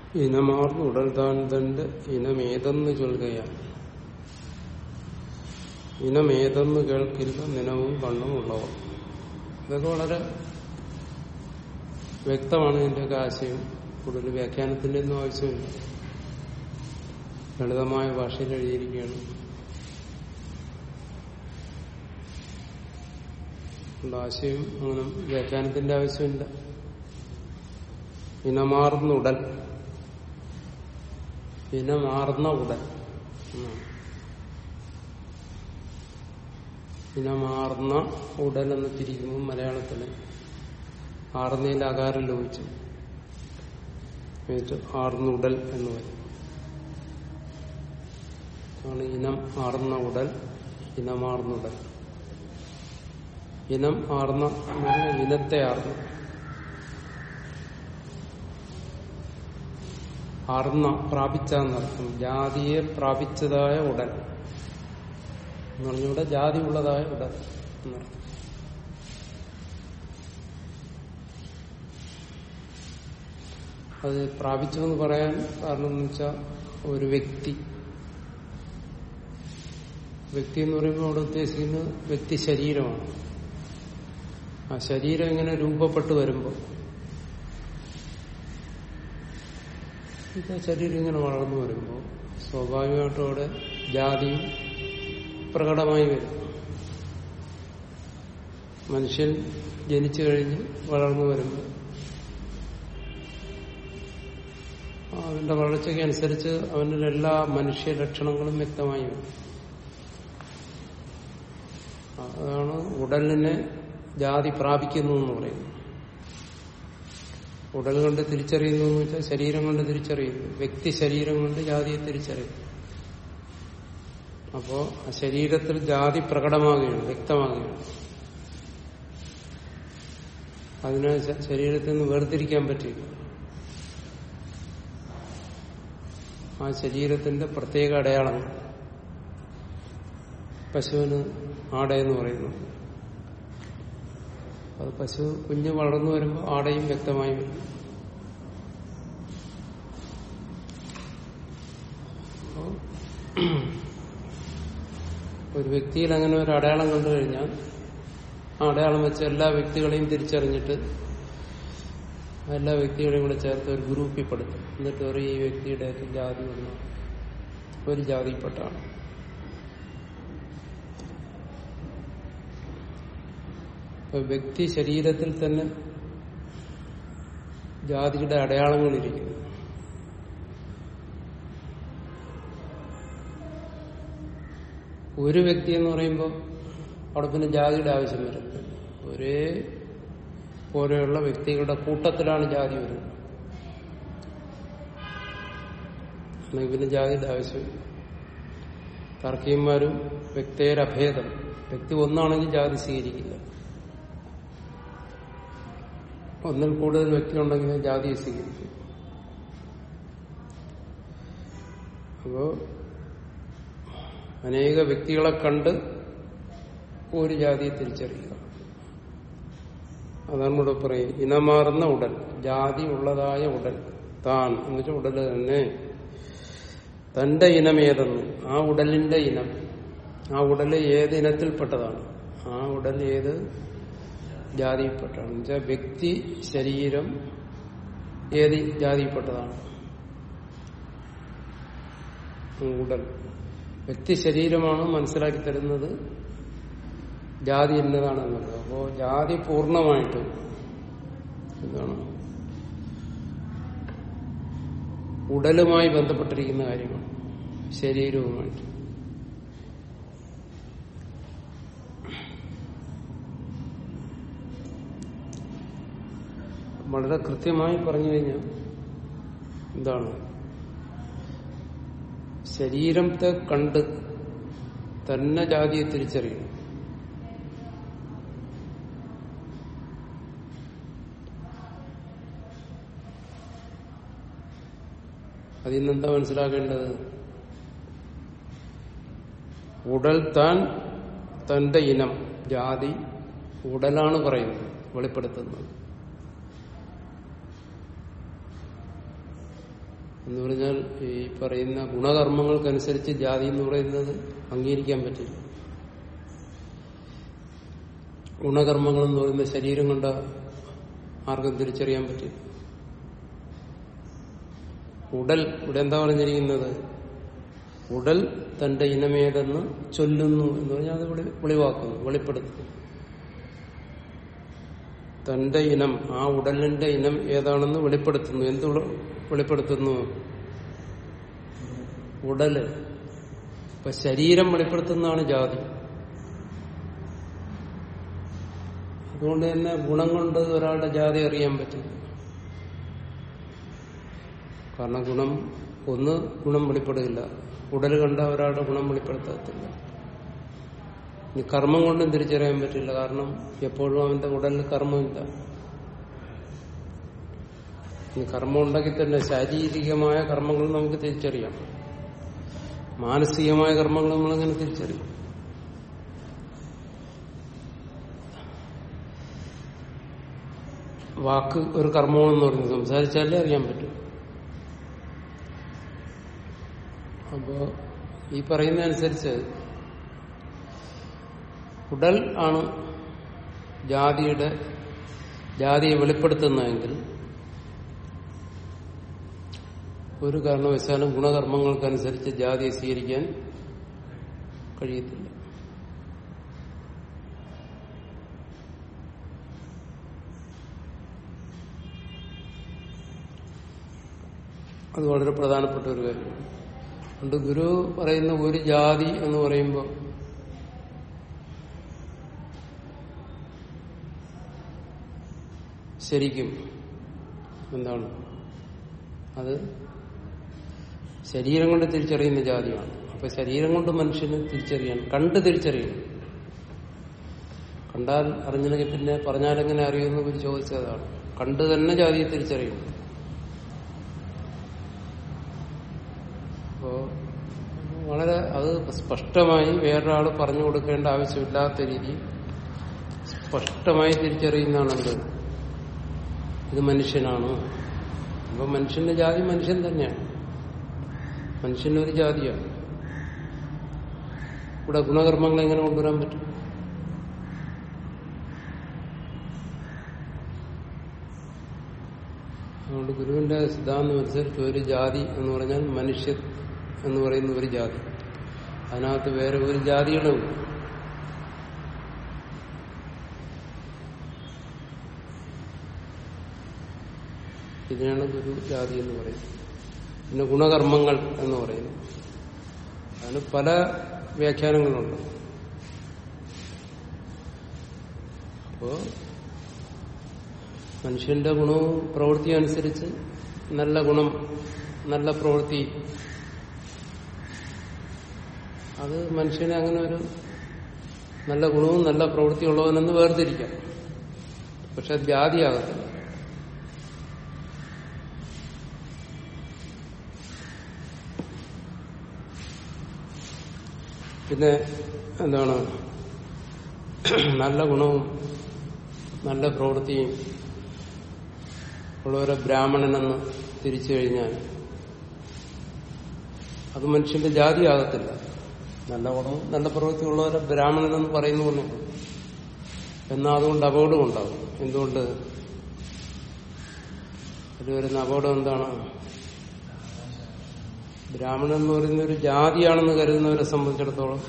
ഇനമാർന്ന് ഉടൽതാൻ തന്റെ ഇനമേതെന്ന് ചൊല്ലുകയാണ് ഇനമേതെന്ന് കേൾക്കില്ല നിനവും കണ്ണും ഉള്ളവർ ഇതൊക്കെ വളരെ വ്യക്തമാണ് ഇതിന്റെയൊക്കെ ആശയം കൂടുതൽ വ്യാഖ്യാനത്തിന്റെ ഒന്നും ആവശ്യമില്ല ലളിതമായ ഭാഷയിൽ എഴുതിയിരിക്കുകയാണ് ഉള്ള ആശയം അങ്ങനെ വ്യാഖ്യാനത്തിന്റെ ആവശ്യമില്ല ഇനമാർന്ന ഉടൽ ഇനമാർന്ന ഉടൽ എന്നാണ്. ഇനമാർന്ന ഉടൽ എന്ന് തിരിക്കുമ്പോൾ മലയാളത്തില് ആർന്നയിൽ അകാരം ലോപിച്ചു എന്നിട്ട് ആർന്നുടൽ എന്ന് പറയും ആണ് ഇനം ആർന്ന ഉടൽ ഇനമാർന്നുടൽ ഇനം ആർന്ന എന്ന് പറഞ്ഞാൽ ഇനത്തെ ആർന്ന ആർന്ന പ്രാപിച്ച എന്നർത്ഥം ജാതിയെ പ്രാപിച്ചതായ ഉടൽ എന്ന് പറഞ്ഞൂടെ ജാതി ഉള്ളതായ ഉടൽ എന്നർത്ഥം അത് പ്രാപിച്ചു എന്ന് പറയാൻ കാരണം എന്ന് വെച്ചാൽ ഒരു വ്യക്തി വ്യക്തി എന്ന് പറയുമ്പോൾ അവിടെ ഉദ്ദേശിക്കുന്നത് വ്യക്തി ശരീരമാണ് ആ ശരീരം ഇങ്ങനെ രൂപപ്പെട്ടു വരുമ്പോൾ ഇത് ശരീരം ഇങ്ങനെ വളർന്നു വരുമ്പോൾ സ്വാഭാവികമായിട്ടും അവിടെ ജാതിയും പ്രകടമായി വരും മനുഷ്യൻ ജനിച്ചു കഴിഞ്ഞ് വളർന്നു വരുമ്പോൾ അവന്റെ വളർച്ചയ്ക്ക് അനുസരിച്ച് അവനിൽ എല്ലാ മനുഷ്യ ലക്ഷണങ്ങളും വ്യക്തമായി വരും അതാണ് ഉടലിനെ ജാതി പ്രാപിക്കുന്നു എന്ന് പറയുന്നത് ഉടൽ കൊണ്ട് തിരിച്ചറിയുന്നു എന്ന് വെച്ചാൽ ശരീരം കൊണ്ട് തിരിച്ചറിയുന്നു വ്യക്തി ശരീരം കൊണ്ട് ജാതിയെ തിരിച്ചറിയുന്നു അപ്പോ ആ ശരീരത്തിൽ ജാതി പ്രകടമാകുകയാണ് വ്യക്തമാകുകയാണ് അതിനെ ശ- ശരീരത്തിൽ നിന്ന് വേർതിരിക്കാൻ പറ്റില്ല ആ ശരീരത്തിന്റെ പ്രത്യേക അടയാളങ്ങൾ പശുവിന് ആടയെന്ന് പറയുന്നു അത് പശു കുഞ്ഞ് വളർന്നു വരുമ്പോൾ ആടയും വ്യക്തമായി വരും അപ്പോ ഒരു വ്യക്തിയിൽ അങ്ങനെ ഒരു അടയാളം കണ്ടു കഴിഞ്ഞാൽ ആ അടയാളം വെച്ച് എല്ലാ വ്യക്തികളെയും തിരിച്ചറിഞ്ഞിട്ട് എല്ലാ വ്യക്തികളെയും കൂടെ ചേർത്ത് ഒരു ഗ്രൂപ്പിൽ പെടുത്തും എന്നിട്ട് ഒരു ഈ വ്യക്തിയുടെ ജാതി ഒന്ന് ഒരു ജാതിപ്പെട്ടാണ് അപ്പൊ വ്യക്തി ശരീരത്തിൽ തന്നെ ജാതിയുടെ അടയാളങ്ങളിരിക്കുന്നു ഒരു വ്യക്തി എന്ന് പറയുമ്പോൾ അവിടെ പിന്നെ ജാതിയുടെ ആവശ്യം വരുന്നത് ഒരേ പോലെയുള്ള വ്യക്തികളുടെ കൂട്ടത്തിലാണ് ജാതി വരുന്നത് അല്ലെങ്കിൽ പിന്നെ ജാതിയുടെ ആവശ്യമില്ല തർക്കീയന്മാരും വ്യക്തിയരഭേദം വ്യക്തി ഒന്നാണെങ്കിൽ ജാതി സ്വീകരിക്കില്ല ഒന്നിൽ കൂടുതൽ വ്യക്തി ഉണ്ടെങ്കിൽ ജാതിയെ സ്വീകരിക്കും അപ്പോ അനേക വ്യക്തികളെ കണ്ട് ഒരു ജാതിയെ തിരിച്ചറിയുക അതാണ് ഇവിടെ പറയും ഇനമാർന്ന ഉടൽ ജാതി ഉള്ളതായ ഉടൽ താൻ എന്ന് വെച്ചാൽ ഉടൽ തന്നെ തന്റെ ഇനം ഏതെന്ന് ആ ഉടലിന്റെ ഇനം ആ ഉടല് ഏത് ഇനത്തിൽപ്പെട്ടതാണ് ആ ഉടൽ ഏത് ജാതിയിൽപ്പെട്ടാണ് എന്നുവെച്ചാൽ വ്യക്തി ശരീരം ഏത് ജാതിയിൽപ്പെട്ടതാണ് ഉടൽ വ്യക്തി ശരീരമാണ് മനസ്സിലാക്കി തരുന്നത് ജാതി എന്നതാണെന്നുള്ളത് അപ്പോ ജാതി പൂർണ്ണമായിട്ട് എന്താണ് ഉടലുമായി ബന്ധപ്പെട്ടിരിക്കുന്ന കാര്യമാണ് ശരീരവുമായിട്ട് വളരെ കൃത്യമായി പറഞ്ഞു കഴിഞ്ഞാൽ എന്താണ് ശരീരത്തെ കണ്ട് തന്നെ ജാതിയെ തിരിച്ചറിയണം അതിൽ നിന്നെന്താ മനസ്സിലാക്കേണ്ടത് ഉടൽ താൻ തന്റെ ഇനം ജാതി ഉടലാണ് പറയുന്നത് വെളിപ്പെടുത്തുന്നത് എന്ന് പറഞ്ഞാൽ ഈ പറയുന്ന ഗുണകർമ്മങ്ങൾക്കനുസരിച്ച് ജാതി എന്ന് പറയുന്നത് അംഗീകരിക്കാൻ പറ്റില്ല ഗുണകർമ്മങ്ങൾ എന്ന് പറയുന്ന ശരീരം കൊണ്ട് ആർക്കും തിരിച്ചറിയാൻ പറ്റില്ല ഉടൽ ഇവിടെ എന്താ പറഞ്ഞിരിക്കുന്നത് ഉടൽ തന്റെ ഇനമേതെന്ന് ചൊല്ലുന്നു എന്ന് പറഞ്ഞാൽ അത് വെളി വെളിവാക്കുന്നു വെളിപ്പെടുത്തുന്നു തന്റെ ഇനം ആ ഉടലിന്റെ ഇനം ഏതാണെന്ന് വെളിപ്പെടുത്തുന്നു എന്ത് വെളി- വെളിപ്പെടുത്തുന്നു ഉടല് ഇപ്പൊ ശരീരം വെളിപ്പെടുത്തുന്നതാണ് ജാതി അതുകൊണ്ട് തന്നെ ഗുണം കൊണ്ട് ഒരാളുടെ ജാതി അറിയാൻ പറ്റില്ല കാരണം ഗുണം ഒന്ന് ഗുണം വെളിപ്പെടുകയില്ല ഉടൽ കണ്ട ഒരാളുടെ ഗുണം വെളിപ്പെടുത്തത്തില്ല ഇനി കർമ്മം കൊണ്ടും തിരിച്ചറിയാൻ പറ്റില്ല കാരണം എപ്പോഴും അവന്റെ ഉടലിൽ കർമ്മമില്ല ഇനി കർമ്മം ഉണ്ടെങ്കിൽ തന്നെ ശാരീരികമായ കർമ്മങ്ങൾ നമുക്ക് തിരിച്ചറിയാം മാനസികമായ കർമ്മങ്ങൾ നമ്മളെങ്ങനെ തിരിച്ചറിയും വാക്ക് ഒരു കർമ്മമാണെന്ന് പറഞ്ഞു സംസാരിച്ചാലേ അറിയാൻ പറ്റും അപ്പോ ഈ പറയുന്ന അനുസരിച്ച് ഉടൽ ആണ് ജാതിയുടെ ജാതിയെ വെളിപ്പെടുത്തുന്നതെങ്കിൽ ഒരു കാരണവശാലും ഗുണകർമ്മങ്ങൾക്കനുസരിച്ച് ജാതിയെ സ്വീകരിക്കാൻ കഴിയത്തില്ല അത് വളരെ പ്രധാനപ്പെട്ട ഒരു കാര്യമാണ് അതുകൊണ്ട് ഗുരു പറയുന്ന ഒരു ജാതി എന്ന് പറയുമ്പോൾ ശരിക്കും എന്താണ് അത് ശരീരം കൊണ്ട് തിരിച്ചറിയുന്ന ജാതിയാണ് അപ്പൊ ശരീരം കൊണ്ട് മനുഷ്യന് തിരിച്ചറിയാൻ കണ്ട് തിരിച്ചറിയണം കണ്ടാൽ അറിഞ്ഞില്ലെങ്കിൽ പിന്നെ പറഞ്ഞാലെങ്ങനെ അറിയുമെന്ന് ഗുരു ചോദിച്ചതാണ് കണ്ട് തന്നെ ജാതിയെ തിരിച്ചറിയണം അപ്പോ വളരെ അത് സ്പഷ്ടമായി വേറൊരാൾ പറഞ്ഞു കൊടുക്കേണ്ട ആവശ്യമില്ലാത്ത രീതിയിൽ സ്പഷ്ടമായി തിരിച്ചറിയുന്നതാണ് എന്ത് ഇത് മനുഷ്യനാണ് അപ്പൊ മനുഷ്യന്റെ ജാതി മനുഷ്യൻ തന്നെയാണ് മനുഷ്യനൊരു ജാതിയാണ് ഇവിടെ ഗുണകർമ്മങ്ങൾ എങ്ങനെ കൊണ്ടുവരാൻ പറ്റും അതുകൊണ്ട് ഗുരുവിന്റെ സിദ്ധാന്തം അനുസരിച്ച് ഒരു ജാതി എന്ന് പറഞ്ഞാൽ മനുഷ്യ എന്ന് പറയുന്ന ഒരു ജാതി അതിനകത്ത് വേറെ ഒരു ജാതികളും ഇതിനാണ് ഗുരു ജാതി എന്ന് പറയുന്നത് പിന്നെ ഗുണകർമ്മങ്ങൾ എന്ന് പറയുന്നു അതിന് പല വ്യാഖ്യാനങ്ങളുണ്ട് അപ്പോ മനുഷ്യന്റെ ഗുണവും പ്രവൃത്തി അനുസരിച്ച് നല്ല ഗുണം നല്ല പ്രവൃത്തി അത് മനുഷ്യനെ അങ്ങനെ ഒരു നല്ല ഗുണവും നല്ല പ്രവൃത്തിയുള്ളവനെന്ന് വേർതിരിക്കാം പക്ഷെ അത് ജാതിയാകത്തില്ല പിന്നെ എന്താണ് നല്ല ഗുണവും നല്ല പ്രവൃത്തിയും ഉള്ളവരെ ബ്രാഹ്മണനെന്ന് തിരിച്ചു കഴിഞ്ഞാൽ അത് മനുഷ്യന്റെ ജാതിയാകത്തില്ല നല്ല ഗുണവും നല്ല പ്രവൃത്തി ഉള്ളവരെ ബ്രാഹ്മണനെന്ന് പറയുന്നു എന്നേ ഉള്ളൂ. എന്നാൽ അതുകൊണ്ട് അപകടം ഉണ്ടാകും എന്തുകൊണ്ട് അതിൽ വരുന്ന അപകടം എന്താണ് ബ്രാഹ്മണൻ എന്ന് പറയുന്ന ഒരു ജാതിയാണെന്ന് കരുതുന്നവരെ സംബന്ധിച്ചിടത്തോളം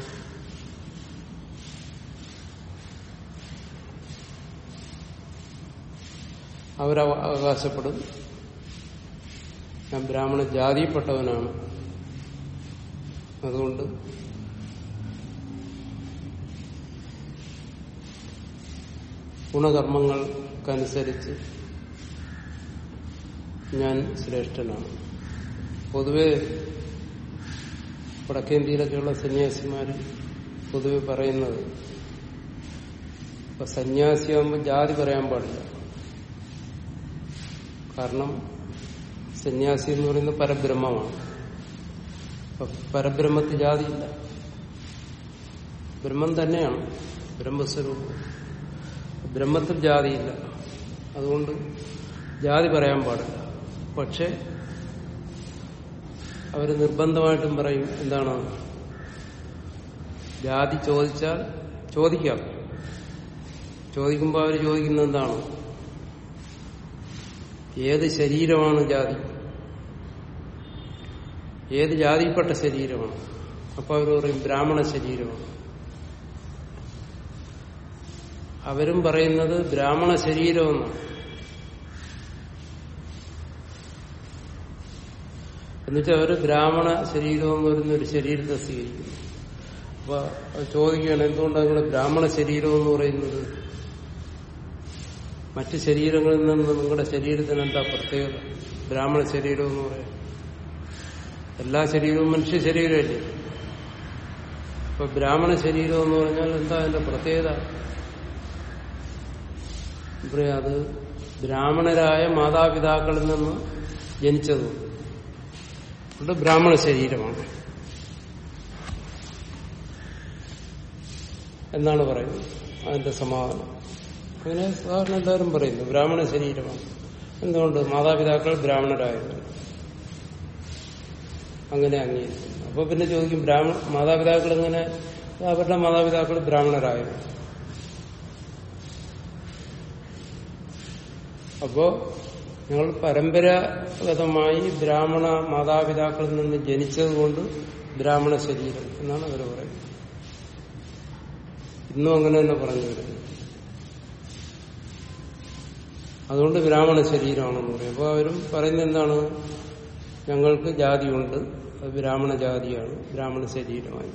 അവരവ- അവകാശപ്പെടും ഞാൻ ബ്രാഹ്മണ ജാതിയിൽപ്പെട്ടവനാണ് അതുകൊണ്ട് ഗുണകർമ്മങ്ങൾക്കനുസരിച്ച് ഞാൻ ശ്രേഷ്ഠനാണ് പൊതുവെ വടക്കേന്ത്യയിലൊക്കെയുള്ള സന്യാസിമാർ പൊതുവെ പറയുന്നത് ഇപ്പൊ സന്യാസിയാകുമ്പോൾ ജാതി പറയാൻ പാടില്ല കാരണം സന്യാസി എന്ന് പറയുന്നത് പരബ്രഹ്മമാണ് അപ്പൊ പരബ്രഹ്മത്തിൽ ജാതിയില്ല ബ്രഹ്മം തന്നെയാണ് ബ്രഹ്മസ്വരൂപം ബ്രഹ്മത്തിൽ ജാതിയില്ല അതുകൊണ്ട് ജാതി പറയാൻ പാടില്ല പക്ഷെ അവർ നിർബന്ധമായിട്ടും പറയും എന്താണ് ജാതി ചോദിച്ചാൽ ചോദിക്കാം ചോദിക്കുമ്പോൾ അവർ ചോദിക്കുന്നത് എന്താണ് ഏത് ശരീരമാണ് ജാതി ഏത് ജാതിയിൽപ്പെട്ട ശരീരമാണ് അപ്പൊ അവർ പറയും ബ്രാഹ്മണ ശരീരമാണ് അവരും പറയുന്നത് ബ്രാഹ്മണ ശരീരമെന്നാണ് എന്നുവെച്ചാൽ അവർ ബ്രാഹ്മണ ശരീരം എന്ന് പറയുന്ന ഒരു ശരീരത്തെ സ്വീകരിക്കുന്നു അപ്പൊ അത് ചോദിക്കുകയാണ് എന്തുകൊണ്ടാണ് നിങ്ങൾ ബ്രാഹ്മണ ശരീരം എന്ന് പറയുന്നത് മറ്റ് ശരീരങ്ങളിൽ നിന്ന് നിങ്ങളുടെ ശരീരത്തിന് എന്താ പ്രത്യേകത ബ്രാഹ്മണ ശരീരം എന്ന് പറയാം എല്ലാ ശരീരവും മനുഷ്യ ശരീരമല്ലേ അപ്പൊ ബ്രാഹ്മണ ശരീരം എന്ന് പറഞ്ഞാൽ എന്താ അതിന്റെ പ്രത്യേകത പറയാ അത് ബ്രാഹ്മണരായ മാതാപിതാക്കളിൽ നിന്ന് ജനിച്ചതും അത് ബ്രാഹ്മണ ശരീരമാണ് എന്നാണ് പറയുന്നത് അതിന്റെ സമാധാനം അങ്ങനെ സാധാരണ എല്ലാവരും പറയുന്നു ബ്രാഹ്മണ ശരീരമാണ് എന്തുകൊണ്ട് മാതാപിതാക്കൾ ബ്രാഹ്മണരായത് അങ്ങനെ അംഗീകരിക്കുന്നു അപ്പൊ പിന്നെ ചോദിക്കും ബ്രാഹ്മണ മാതാപിതാക്കൾ എങ്ങനെ അവരുടെ മാതാപിതാക്കൾ ബ്രാഹ്മണരായത് അപ്പോ ഞങ്ങൾ പരമ്പരാഗതമായി ബ്രാഹ്മണ മാതാപിതാക്കളിൽ നിന്ന് ജനിച്ചതുകൊണ്ട് ബ്രാഹ്മണ ശരീരം എന്നാണ് അവർ പറയുന്നത് ഇന്നും അങ്ങനെ തന്നെ പറഞ്ഞു വരുന്നത് അതുകൊണ്ട് ബ്രാഹ്മണ ശരീരമാണെന്ന് പറയും അപ്പോൾ അവരും പറയുന്നത് എന്താണ് ഞങ്ങൾക്ക് ജാതിയുണ്ട് അത് ബ്രാഹ്മണ ജാതിയാണ് ബ്രാഹ്മണ ശരീരമായി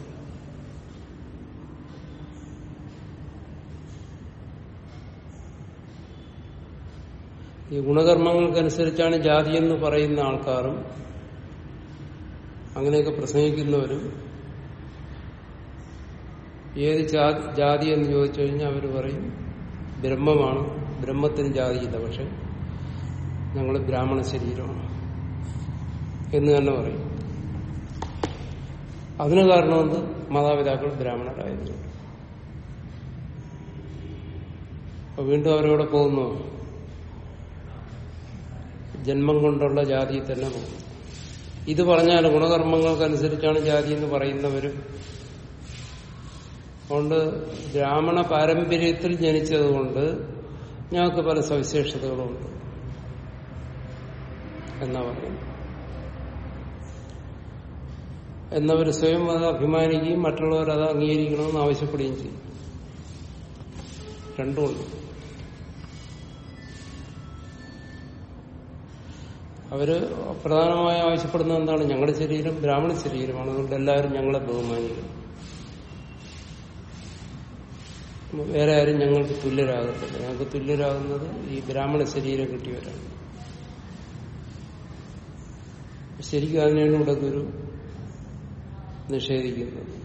ഈ ഗുണകർമ്മങ്ങൾക്കനുസരിച്ചാണ് ജാതി എന്ന് പറയുന്ന ആൾക്കാരും അങ്ങനെയൊക്കെ പ്രസംഗിക്കുന്നവരും ഏത് ജാ- ജാതി എന്ന് ചോദിച്ചു കഴിഞ്ഞാൽ അവർ പറയും ബ്രഹ്മമാണ് ബ്രഹ്മത്തിന് ജാതിയില്ല പക്ഷെ ഞങ്ങൾ ബ്രാഹ്മണ ശരീരമാണ് എന്ന് തന്നെ പറയും അതിന് കാരണം എന്ത് മാതാപിതാക്കൾ ബ്രാഹ്മണരായതുകൊണ്ട് അപ്പൊ വീണ്ടും അവരവിടെ പോകുന്നു ജന്മം കൊണ്ടുള്ള ജാതിയിൽ തന്നെ പോകും ഇത് പറഞ്ഞാൽ ഗുണകർമ്മങ്ങൾക്കനുസരിച്ചാണ് ജാതി എന്ന് പറയുന്നവരും അതുകൊണ്ട് ബ്രാഹ്മണ പാരമ്പര്യത്തിൽ ജനിച്ചതുകൊണ്ട് ഞങ്ങൾക്ക് പല സവിശേഷതകളുമുണ്ട് എന്നാ പറയുന്നത് എന്നവർ സ്വയം അത് അഭിമാനിക്കുകയും മറ്റുള്ളവർ അത് അംഗീകരിക്കണമെന്ന് ആവശ്യപ്പെടുകയും ചെയ്യും രണ്ടുമുണ്ട് അവര് പ്രധാനമായി ആവശ്യപ്പെടുന്നത് എന്താണ് ഞങ്ങളുടെ ശരീരം ബ്രാഹ്മണ ശരീരമാണ് അതുകൊണ്ട് എല്ലാവരും ഞങ്ങളെ ബഹുമാനിക്കും വേറെ ആരും ഞങ്ങൾക്ക് തുല്യരാകത്തില്ല ഞങ്ങൾക്ക് തുല്യരാകുന്നത് ഈ ബ്രാഹ്മണ ശരീരം കിട്ടിയവരാണ് ശരിക്കും അതിനാണ് ഇവിടെ ഗുരു നിഷേധിക്കുന്നത്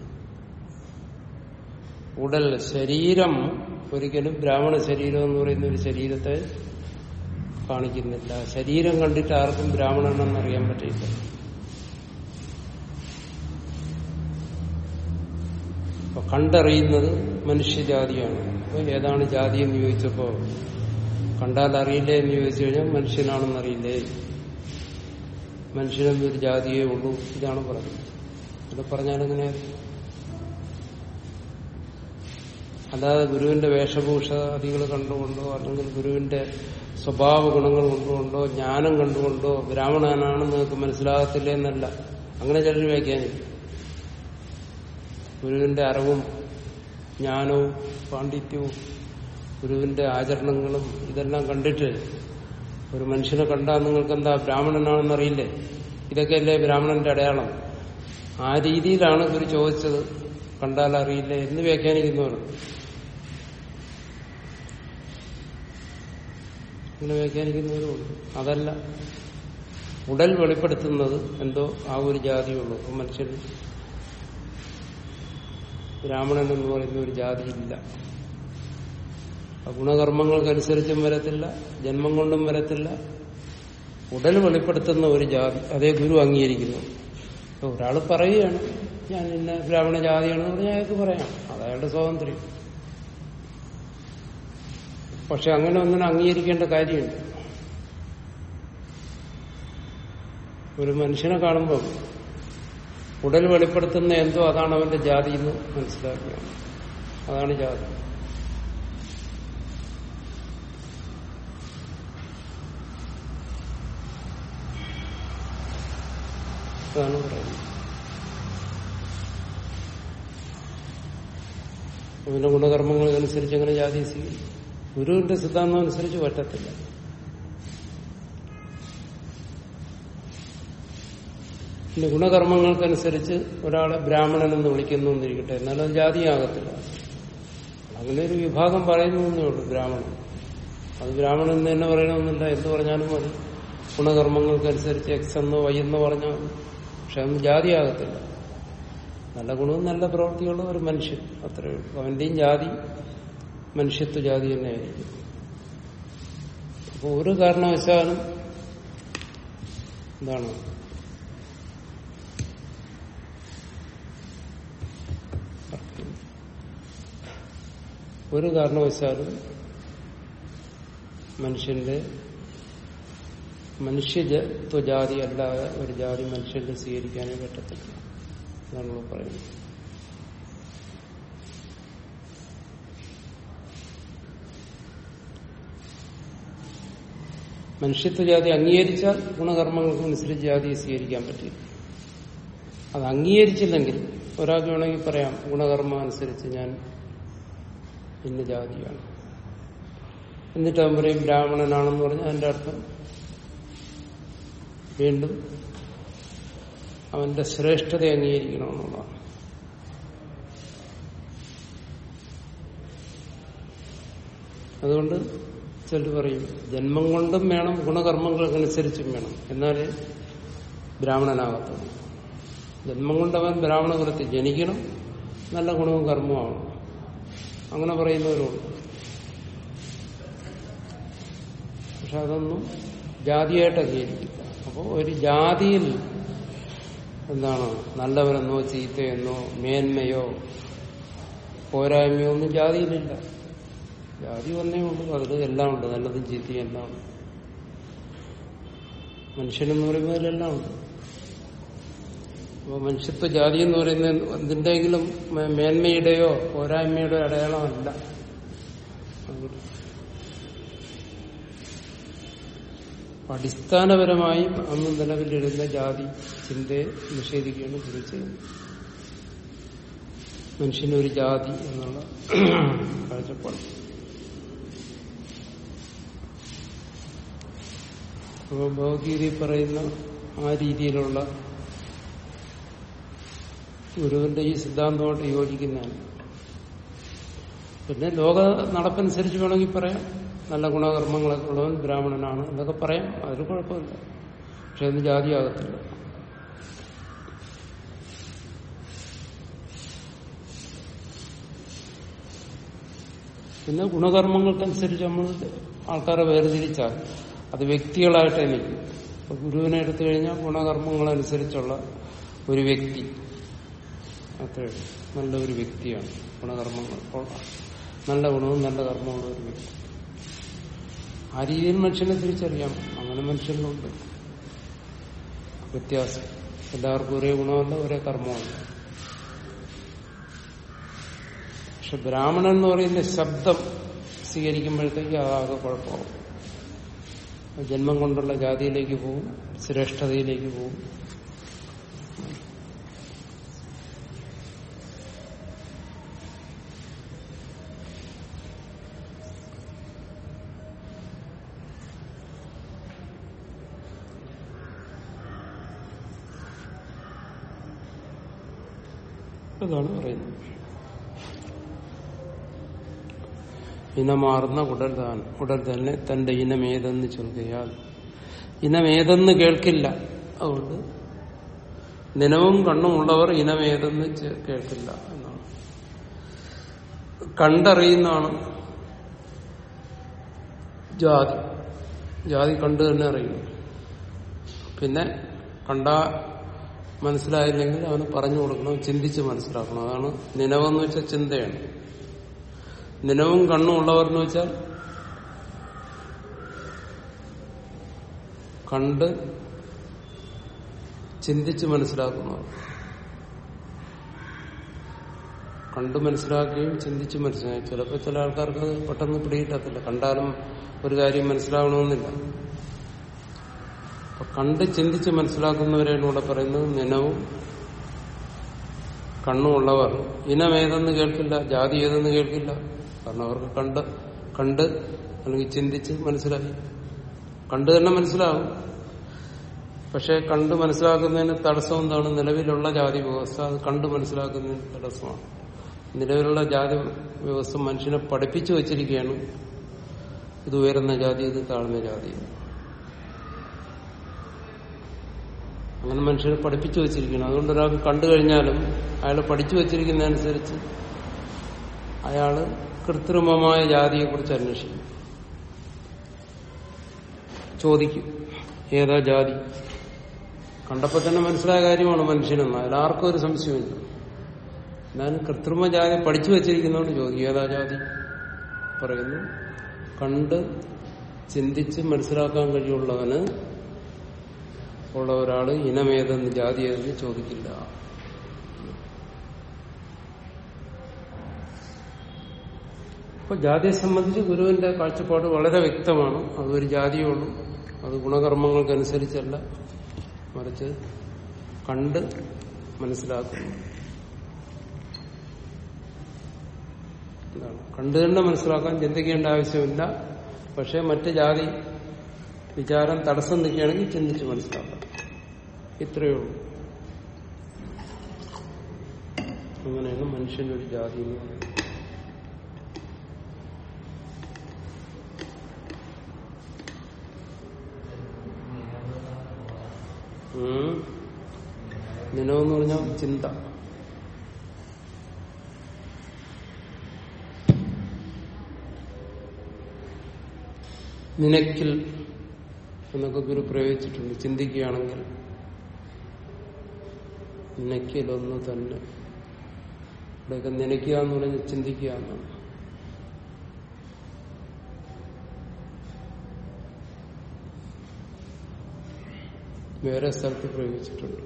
ഉടൽ ശരീരം ഒരിക്കലും ബ്രാഹ്മണ ശരീരം എന്ന് പറയുന്ന ഒരു ശരീരത്തെ കാണിക്കുന്നില്ല ശരീരം കണ്ടിട്ട് ആർക്കും ബ്രാഹ്മണനെന്ന് അറിയാൻ പറ്റില്ല അപ്പൊ കണ്ടറിയുന്നത് മനുഷ്യജാതിയാണ് അപ്പൊ ഏതാണ് ജാതി എന്ന് ചോദിച്ചപ്പോ കണ്ടാൽ അറിയില്ലേ എന്ന് ചോദിച്ചു കഴിഞ്ഞാൽ മനുഷ്യനാണെന്ന് അറിയില്ലേ മനുഷ്യനെന്നൊരു ജാതിയേ ഉള്ളൂ ഇതാണ് പറയുന്നത് ഇത് പറഞ്ഞാൽ എങ്ങനെ അല്ലാതെ ഗുരുവിന്റെ വേഷഭൂഷാദികൾ കണ്ടുകൊണ്ടോ അല്ലെങ്കിൽ ഗുരുവിന്റെ സ്വഭാവ ഗുണങ്ങൾ കൊണ്ടുകൊണ്ടോ ജ്ഞാനം കണ്ടുകൊണ്ടോ ബ്രാഹ്മണനാണെന്ന് നിങ്ങൾക്ക് മനസ്സിലാകത്തില്ല എന്നല്ല അങ്ങനെ ചിലർ വ്യാഖ്യാനിക്കും ഗുരുവിന്റെ അറിവും ജ്ഞാനവും പാണ്ഡിത്യവും ഗുരുവിന്റെ ആചരണങ്ങളും ഇതെല്ലാം കണ്ടിട്ട് ഒരു മനുഷ്യനെ കണ്ടാൽ നിങ്ങൾക്ക് എന്താ ബ്രാഹ്മണനാണെന്ന് അറിയില്ലേ ഇതൊക്കെയല്ലേ ബ്രാഹ്മണന്റെ അടയാളം ആ രീതിയിലാണ് ഗുരു ചോദിച്ചത് കണ്ടാൽ അറിയില്ലേ എന്ന് വ്യാഖ്യാനിക്കുന്നവർ അങ്ങനെ വ്യാഖ്യാനിക്കുന്നവരുമുണ്ട് അതല്ല ഉടൽ വെളിപ്പെടുത്തുന്നത് എന്തോ ആ ഒരു ജാതിയുള്ളൂ അപ്പൊ മനുഷ്യൻ ബ്രാഹ്മണൻ എന്ന് പറയുന്ന ഒരു ജാതിയില്ല ആ ഗുണകർമ്മങ്ങൾക്കനുസരിച്ചും വരത്തില്ല ജന്മം കൊണ്ടും വരത്തില്ല ഉടൽ വെളിപ്പെടുത്തുന്ന ഒരു ജാതി അതേ ഗുരു അംഗീകരിക്കുന്നു ഇപ്പൊ ഒരാൾ പറയുകയാണ് ഞാൻ ഇന്ന ബ്രാഹ്മണ ജാതിയാണെന്ന് പറഞ്ഞാൽ അയാൾക്ക് പറയാം അത് അയാളുടെ സ്വാതന്ത്ര്യം പക്ഷെ അങ്ങനെ ഒന്നിനെ അംഗീകരിക്കേണ്ട കാര്യമുണ്ട് ഒരു മനുഷ്യനെ കാണുമ്പോൾ ഉടൽ വെളിപ്പെടുത്തുന്ന എന്തോ അതാണ് അവന്റെ ജാതി എന്ന് മനസ്സിലാക്കുക അതാണ് ജാതി അതാണ് പറയുന്നത് അവന്റെ ഗുണകർമ്മങ്ങൾക്കനുസരിച്ച് അങ്ങനെ ജാതി സ്വീകരിക്കും ഗുരുവിന്റെ സിദ്ധാന്തം അനുസരിച്ച് പറ്റത്തില്ല പിന്നെ ഗുണകർമ്മങ്ങൾക്കനുസരിച്ച് ഒരാളെ ബ്രാഹ്മണൻ എന്ന് വിളിക്കുന്നു എന്നിരിക്കട്ടെ എന്നാലും അത് ജാതിയാകത്തില്ല അങ്ങനെ ഒരു വിഭാഗം പറയുന്നു എന്നേ ഉള്ളൂ ബ്രാഹ്മണൻ അത് ബ്രാഹ്മണൻ എന്ന് തന്നെ പറയണമെന്നില്ല എന്ത് പറഞ്ഞാലും മതി ഗുണകർമ്മങ്ങൾക്കനുസരിച്ച് എക്സ് എന്നോ വൈ എന്നോ പറഞ്ഞാൽ മതി പക്ഷെ അതൊന്നും ജാതിയാകത്തില്ല നല്ല ഗുണവും നല്ല പ്രവൃത്തിയുള്ള ഒരു മനുഷ്യൻ അത്രയേ ഉള്ളൂ അവന്റെയും ജാതി മനുഷ്യത്വ ജാതി തന്നെയായിരിക്കും അപ്പോൾ ഒരു കാരണവശാലും എന്താണ് ഒരു കാരണവശാലും മനുഷ്യന്റെ മനുഷ്യത്വ ജാതി അല്ലാതെ ഒരു ജാതി മനുഷ്യന്റെ സ്വീകരിക്കാനേ പറ്റത്തില്ല എന്നാണ് നമ്മൾ പറയുന്നത് മനുഷ്യത്വ ജാതി അംഗീകരിച്ചാൽ ഗുണകർമ്മങ്ങൾക്കനുസരിച്ച് ജാതിയെ സ്വീകരിക്കാൻ പറ്റില്ല അത് അംഗീകരിച്ചില്ലെങ്കിൽ ഒരാൾക്ക് വേണമെങ്കിൽ പറയാം ഗുണകർമ്മം അനുസരിച്ച് ഞാൻ ഇന്ന ജാതിയാണ് എന്നിട്ട് അവൻ പറയും ബ്രാഹ്മണനാണെന്ന് പറഞ്ഞാൽ അതിന്റെ അർത്ഥം വീണ്ടും അവന്റെ ശ്രേഷ്ഠത അംഗീകരിക്കണമെന്നുള്ളതാണ് അതുകൊണ്ട് ചിലർ പറയും ജന്മം കൊണ്ടും വേണം ഗുണകർമ്മങ്ങൾക്കനുസരിച്ചും വേണം എന്നാലേ ബ്രാഹ്മണനാകത്തുള്ളൂ ജന്മം കൊണ്ടവൻ ബ്രാഹ്മണ കുലത്തിൽ ജനിക്കണം നല്ല ഗുണവും കർമ്മവും അങ്ങനെ പറയുന്നവരുണ്ട് പക്ഷെ അതൊന്നും ജാതിയായിട്ട് അംഗീകരിക്കില്ല അപ്പോൾ ഒരു ജാതിയിൽ എന്താണ് നല്ലവരെന്നോ ചീത്തയെന്നോ മേന്മയോ പോരായ്മയോ ഒന്നും ജാതിയിലില്ല ജാതി ഒന്നേ ഉള്ളൂ അതിൽ എല്ലാം ഉണ്ട് നല്ലതും ചീത്തയും എല്ലാം ഉണ്ട് മനുഷ്യനെന്ന് പറയുമ്പോൾ അതിലെല്ലാം ഉണ്ട് അപ്പോൾ മനുഷ്യത്വ ജാതി എന്ന് പറയുന്നത് എന്തിന്റെയെങ്കിലും മേന്മയുടെയോ പോരായ്മയുടെയോ അടയാളമല്ല അടിസ്ഥാനപരമായി അന്ന് നിലവിലിരുന്ന ജാതി ചിന്തയെ നിഷേധിക്കുകയാണ് ഗുരു ചെയ്യുന്നത് മനുഷ്യനൊരു ജാതി എന്നുള്ള കാഴ്ചപ്പാട് അപ്പോൾ ഭഗവത്ഗീതയിൽ പറയുന്ന ആ രീതിയിലുള്ള ഗുരുവിന്റെ ഈ സിദ്ധാന്തമായിട്ട് യോജിക്കുന്നതാണ് പിന്നെ ലോക നടപ്പനുസരിച്ച് വേണമെങ്കിൽ പറയാം നല്ല ഗുണകർമ്മങ്ങളൊക്കെ ഉള്ളവൻ ബ്രാഹ്മണനാണ് എന്നൊക്കെ പറയാം അതിന് കുഴപ്പമില്ല പക്ഷെ അത് ജാതിയാകത്തില്ല പിന്നെ ഗുണകർമ്മങ്ങൾക്കനുസരിച്ച് നമ്മൾ ആൾക്കാരെ വേർതിരിച്ചാൽ അത് വ്യക്തികളായിട്ട് എനിക്ക് ഇപ്പൊ ഗുരുവിനെ എടുത്തു കഴിഞ്ഞാൽ ഗുണകർമ്മങ്ങളനുസരിച്ചുള്ള ഒരു വ്യക്തി അത്രേ നല്ല ഒരു വ്യക്തിയാണ് ഗുണകർമ്മങ്ങൾ നല്ല ഗുണവും നല്ല കർമ്മമുള്ള ഒരു വ്യക്തി ആ രീതിയിൽ മനുഷ്യനെ തിരിച്ചറിയാം അങ്ങനെ മനുഷ്യനുണ്ട് വ്യത്യാസം എല്ലാവർക്കും ഒരേ ഗുണമല്ല ഒരേ കർമ്മമല്ല പക്ഷെ ബ്രാഹ്മണൻ എന്ന് പറയുന്ന ശബ്ദം സ്വീകരിക്കുമ്പോഴത്തേക്ക് അതാകെ കുഴപ്പമാവും ജന്മം കൊണ്ടുള്ള ജാതിയിലേക്ക് പോവും ശ്രേഷ്ഠതയിലേക്ക് പോവും അതാണ് പറയുന്നത് ഇനമാർന്ന ഉടൽ താൻ ഉടൽ തന്നെ തന്റെ ഇനമേതെന്ന് ചൊല്ലുകയാൽ ഇനമേതെന്ന് കേൾക്കില്ല അതുകൊണ്ട് നിലവും കണ്ണും ഉള്ളവർ ഇനമേതെന്ന് കേൾക്കില്ല എന്നാണ് കണ്ടറിയുന്നതാണ് ജാതി ജാതി കണ്ടു തന്നെ അറിയുന്നു പിന്നെ കണ്ട മനസ്സിലായില്ലെങ്കിൽ അവന് പറഞ്ഞു കൊടുക്കണം ചിന്തിച്ച് മനസ്സിലാക്കണം അതാണ് നിലവെന്ന് വെച്ചാൽ ചിന്തയാണ് നിലവും കണ്ണും ഉള്ളവർ എന്ന് വെച്ചാൽ കണ്ട് ചിന്തിച്ച് മനസ്സിലാക്കുന്നവർ കണ്ടു മനസ്സിലാക്കുകയും ചിന്തിച്ച് മനസ്സിലാക്കി ചിലപ്പോൾ ചില ആൾക്കാർക്ക് അത് പെട്ടെന്ന് പിടികിട്ടത്തില്ല കണ്ടാലും ഒരു കാര്യം മനസ്സിലാകണമെന്നില്ല അപ്പൊ കണ്ട് ചിന്തിച്ച് മനസ്സിലാക്കുന്നവരെയാണ് ഇവിടെ പറയുന്നത് നിനവും കണ്ണുമുള്ളവർ ഇനം ഏതെന്ന് കേൾക്കില്ല ജാതി ഏതെന്ന് കേൾക്കില്ല കാരണം അവർക്ക് കണ്ട് കണ്ട് അല്ലെങ്കിൽ ചിന്തിച്ച് മനസ്സിലായി കണ്ടു തന്നെ മനസ്സിലാവും പക്ഷെ കണ്ട് മനസ്സിലാക്കുന്നതിന് തടസ്സം എന്താണ് നിലവിലുള്ള ജാതി വ്യവസ്ഥ അത് കണ്ട് മനസ്സിലാക്കുന്നതിന് തടസ്സമാണ് നിലവിലുള്ള ജാതി വ്യവസ്ഥ മനുഷ്യനെ പഠിപ്പിച്ചു വച്ചിരിക്കുകയാണ് ഇത് ഉയർന്ന ജാതി ഇത് താഴ്ന്ന ജാതി അങ്ങനെ മനുഷ്യരെ പഠിപ്പിച്ചു വച്ചിരിക്കണം അതുകൊണ്ട് ഒരാൾക്ക് കണ്ടു കഴിഞ്ഞാലും അയാൾ പഠിച്ചു വച്ചിരിക്കുന്നതനുസരിച്ച് അയാള് കൃത്രിമമായ ജാതിയെക്കുറിച്ച് അന്വേഷിക്കും ചോദിക്കും ഏതാ ജാതി കണ്ടപ്പോ തന്നെ മനസ്സിലായ കാര്യമാണ് മനുഷ്യനെന്ന് അതിലാർക്കും ഒരു സംശയമില്ല എന്നാലും കൃത്രിമ ജാതി പഠിച്ചു വച്ചിരിക്കുന്നതുകൊണ്ട് ചോദിക്കും ഏതാ ജാതി പറയുന്നു കണ്ട് ചിന്തിച്ച് മനസ്സിലാക്കാൻ കഴിയുള്ളവന് ഉള്ള ഒരാള് ഇനമേതെന്ന് ജാതി ഏതെന്ന് ചോദിക്കില്ല അപ്പൊ ജാതിയെ സംബന്ധിച്ച് ഗുരുവിന്റെ കാഴ്ചപ്പാട് വളരെ വ്യക്തമാണ് അതൊരു ജാതിയുള്ളൂ അത് ഗുണകർമ്മങ്ങൾക്കനുസരിച്ചല്ല മറിച്ച് കണ്ട് മനസ്സിലാക്കുന്നു എന്താണ് കണ്ടു തന്നെ മനസ്സിലാക്കാൻ ചിന്തിക്കേണ്ട ആവശ്യമില്ല പക്ഷെ മറ്റ് ജാതി വിചാരം തടസ്സം നിൽക്കുകയാണെങ്കിൽ ചിന്തിച്ച് മനസ്സിലാക്കാം ഇത്രയേ ഉള്ളൂ അങ്ങനെയാണ് മനുഷ്യന്റെ ഒരു ജാതി എന്ന് പറയുന്നത് ഉം. നിനവെന്ന് പറഞ്ഞാൽ ചിന്ത നിനക്കിൽ എന്നൊക്കെ ഗുരു പ്രയോഗിച്ചിട്ടുണ്ട് ചിന്തിക്കുകയാണെങ്കിൽ നിനക്കിലൊന്ന് തന്നെ ഇവിടെയൊക്കെ നനയ്ക്കുക എന്ന് പറഞ്ഞ് ചിന്തിക്കുക എന്നാണ് വേറെ സ്ഥലത്ത് പ്രയോഗിച്ചിട്ടുണ്ട്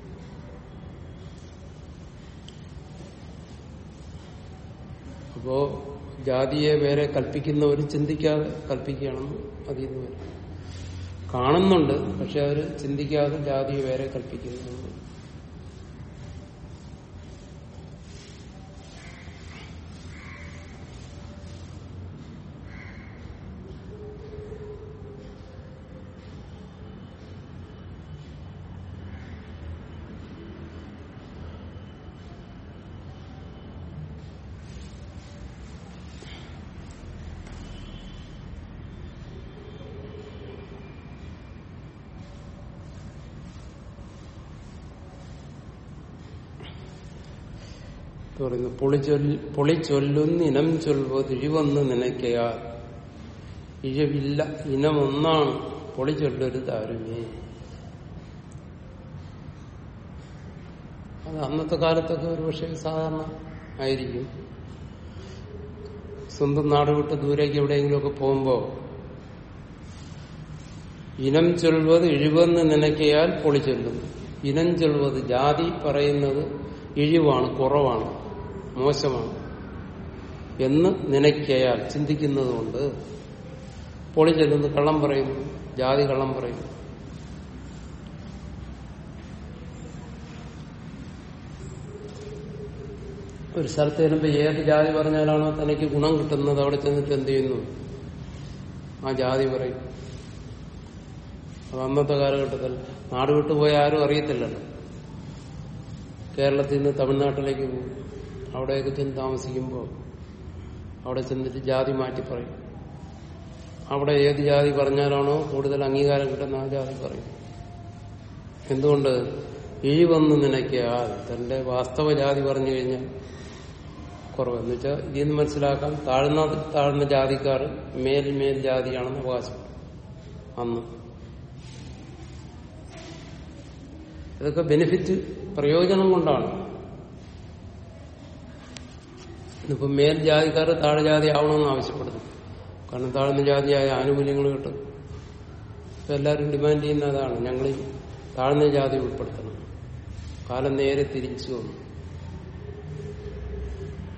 അപ്പോ ജാതിയെ വേറെ കൽപ്പിക്കുന്നവർ ചിന്തിക്കാതെ കൽപ്പിക്കുകയാണെന്ന് അതിൽ നിന്ന് വരും കാണുന്നുണ്ട് പക്ഷെ അവർ ചിന്തിക്കാതെ ജാതിയെ വേറെ കൽപ്പിക്കുന്നു പറയുന്നു പൊളിച്ചൊല്ലി പൊളിച്ചൊല്ലുന്ന ഇനം ചൊല്ലുന്നത് ഇഴിവെന്ന് നിനയ്ക്കയാൽ ഇഴവില്ല ഇനം ഒന്നാണ് പൊളിച്ചൊല്ലരുത് ആരുമേ അത് അന്നത്തെ കാലത്തൊക്കെ ഒരു പക്ഷേ സാധാരണ ആയിരിക്കും സ്വന്തം നാട് വിട്ട് ദൂരേക്ക് എവിടെയെങ്കിലുമൊക്കെ പോകുമ്പോ ഇനം ചൊല്ലുന്നത് ഇഴിവെന്ന് നിനയ്ക്കയാൽ പൊളിച്ചൊല്ലും ഇനം ചൊല്ലുന്നത് ജാതി പറയുന്നത് ഇഴിവാണ് കുറവാണ് മോശമാണ് എന്ന് നിനയ്ക്കയാൽ ചിന്തിക്കുന്നതുകൊണ്ട് പൊളി ചെല്ലുന്നു കള്ളം പറയുന്നു ജാതി കള്ളം പറയുന്നു ഒരു സ്ഥലത്ത് ചെല്ലുമ്പോൾ ഏത് ജാതി പറഞ്ഞാലാണോ തനിക്ക് ഗുണം കിട്ടുന്നത് അവിടെ ചെന്നിട്ട് എന്ത് ചെയ്യുന്നു ആ ജാതി പറയും അത് അന്നത്തെ കാലഘട്ടത്തിൽ നാട് വിട്ടുപോയ ആരും അറിയത്തില്ലല്ലോ കേരളത്തിൽ നിന്ന് തമിഴ്നാട്ടിലേക്ക് പോകും അവിടെയൊക്കെ ചെന്ന് താമസിക്കുമ്പോൾ അവിടെ ചെന്നിട്ട് ജാതി മാറ്റി പറയും അവിടെ ഏത് ജാതി പറഞ്ഞാലാണോ കൂടുതൽ അംഗീകാരം കിട്ടുന്ന ആ ജാതി പറയും എന്തുകൊണ്ട് ഈ വന്ന് നിനയ്ക്കാൽ തന്റെ വാസ്തവ ജാതി പറഞ്ഞു കഴിഞ്ഞാൽ കുറവ് എന്ന് വെച്ചാൽ ഇതിൽ നിന്ന് മനസ്സിലാക്കാൻ താഴ്ന്ന താഴ്ന്ന ജാതിക്കാർ മേൽ മേൽ ജാതിയാണെന്ന് അവകാശം അന്ന് ഇതൊക്കെ ബെനിഫിറ്റ് പ്രയോജനം കൊണ്ടാണ് ഇന്നിപ്പം മേൽ ജാതിക്കാർ താഴെ ജാതി ആവണമെന്ന് ആവശ്യപ്പെടുന്നു കാരണം താഴ്ന്ന ജാതിയായ ആനുകൂല്യങ്ങൾ കിട്ടും ഇപ്പൊ എല്ലാവരും ഡിമാൻഡ് ചെയ്യുന്ന അതാണ് ഞങ്ങൾ ഈ താഴ്ന്ന ജാതി ഉൾപ്പെടുത്തണം കാലം നേരെ തിരിച്ചു വന്നു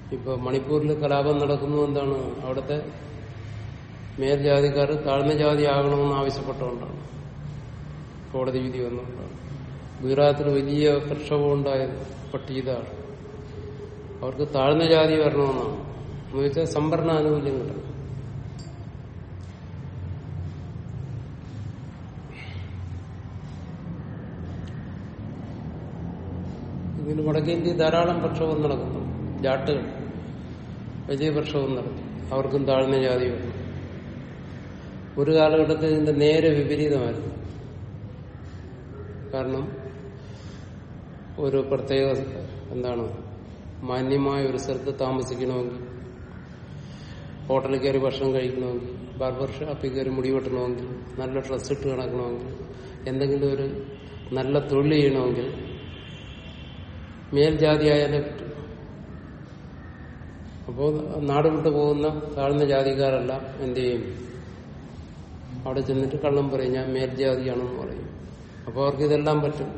ഇപ്പൊ മണിപ്പൂരിൽ കലാപം നടക്കുന്നു എന്താണ് അവിടുത്തെ മേൽജാതിക്കാർ താഴ്ന്ന ജാതി ആകണമെന്ന് ആവശ്യപ്പെട്ടുകൊണ്ടാണ് കോടതി വിധി വന്നുകൊണ്ടാണ് ഗുജറാത്തിൽ വലിയ പ്രക്ഷോഭം ഉണ്ടായത് പട്ടീതാണ് അവർക്ക് താഴ്ന്ന ജാതി വരണമെന്നാണ് എന്ന് വെച്ചാൽ സംവരണ ആനുകൂല്യം കിട്ടണം ഇതിന് വടക്കേ ഇന്ത്യ ധാരാളം പ്രക്ഷോഭം നടക്കുന്നു ജാട്ടുകൾ വലിയ പ്രക്ഷോഭം നടത്തി അവർക്കും താഴ്ന്ന ജാതി വന്നു ഒരു കാലഘട്ടത്തിൽ ഇതിന്റെ നേരെ വിപരീതമായിരുന്നു കാരണം ഒരു പ്രത്യേക എന്താണ് മാന്യമായ ഒരു സ്ഥലത്ത് താമസിക്കണമെങ്കിൽ ഹോട്ടലിൽ കയറി ഭക്ഷണം കഴിക്കണമെങ്കിൽ ബാർബർ ഷാപ്പിൽ കയറി മുടി വെട്ടണമെങ്കിൽ നല്ല ഡ്രസ്സ് ഇട്ട് കിടക്കണമെങ്കിൽ എന്തെങ്കിലും ഒരു നല്ല തൊഴിൽ ചെയ്യണമെങ്കിൽ മേൽജാതിയായാലേ പറ്റും അപ്പോൾ നാട് വിട്ടു പോകുന്ന താഴ്ന്ന ജാതിക്കാരെല്ലാം എന്ത് ചെയ്യും അവിടെ ചെന്നിട്ട് കള്ളം പറയും ഞാൻ മേൽജാതിയാണെന്ന് പറയും അപ്പോൾ അവർക്ക് ഇതെല്ലാം പറ്റും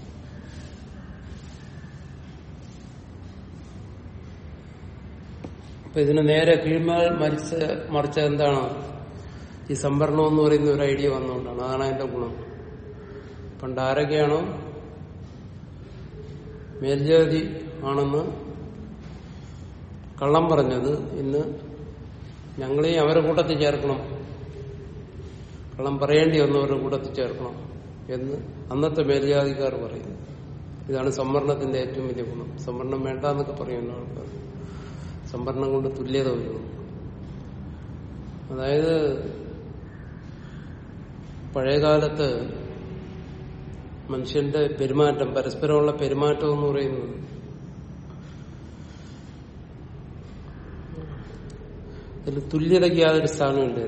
അപ്പൊ ഇതിന് നേരെ കീഴ്മേൽ മരിച്ച മറിച്ച എന്താണ് ഈ സംവരണം എന്ന് പറയുന്ന ഒരു ഐഡിയ വന്നുകൊണ്ടാണ് അതാണ് അതിന്റെ ഗുണം പണ്ട് ആരൊക്കെയാണോ മേൽജാതി ആണെന്ന് കള്ളം പറഞ്ഞത് ഇന്ന് ഞങ്ങളെയും അവരെ കൂട്ടത്തിൽ ചേർക്കണം കള്ളം പറയേണ്ടി വന്നവരുടെ കൂട്ടത്തിൽ ചേർക്കണം എന്ന് അന്നത്തെ മേൽജാതിക്കാർ പറയുന്നു ഇതാണ് സംവരണത്തിന്റെ ഏറ്റവും വലിയ ഗുണം സംവരണം വേണ്ട എന്നൊക്കെ പറയുന്ന ആൾക്കാർ സംവരണം കൊണ്ട് തുല്യത വരുന്നു അതായത് പഴയകാലത്ത് മനുഷ്യന്റെ പെരുമാറ്റം പരസ്പരമുള്ള പെരുമാറ്റം എന്ന് പറയുന്നത് ഇതിൽ തുല്യതയ്ക്ക് യാതൊരു സ്ഥാനമുണ്ട്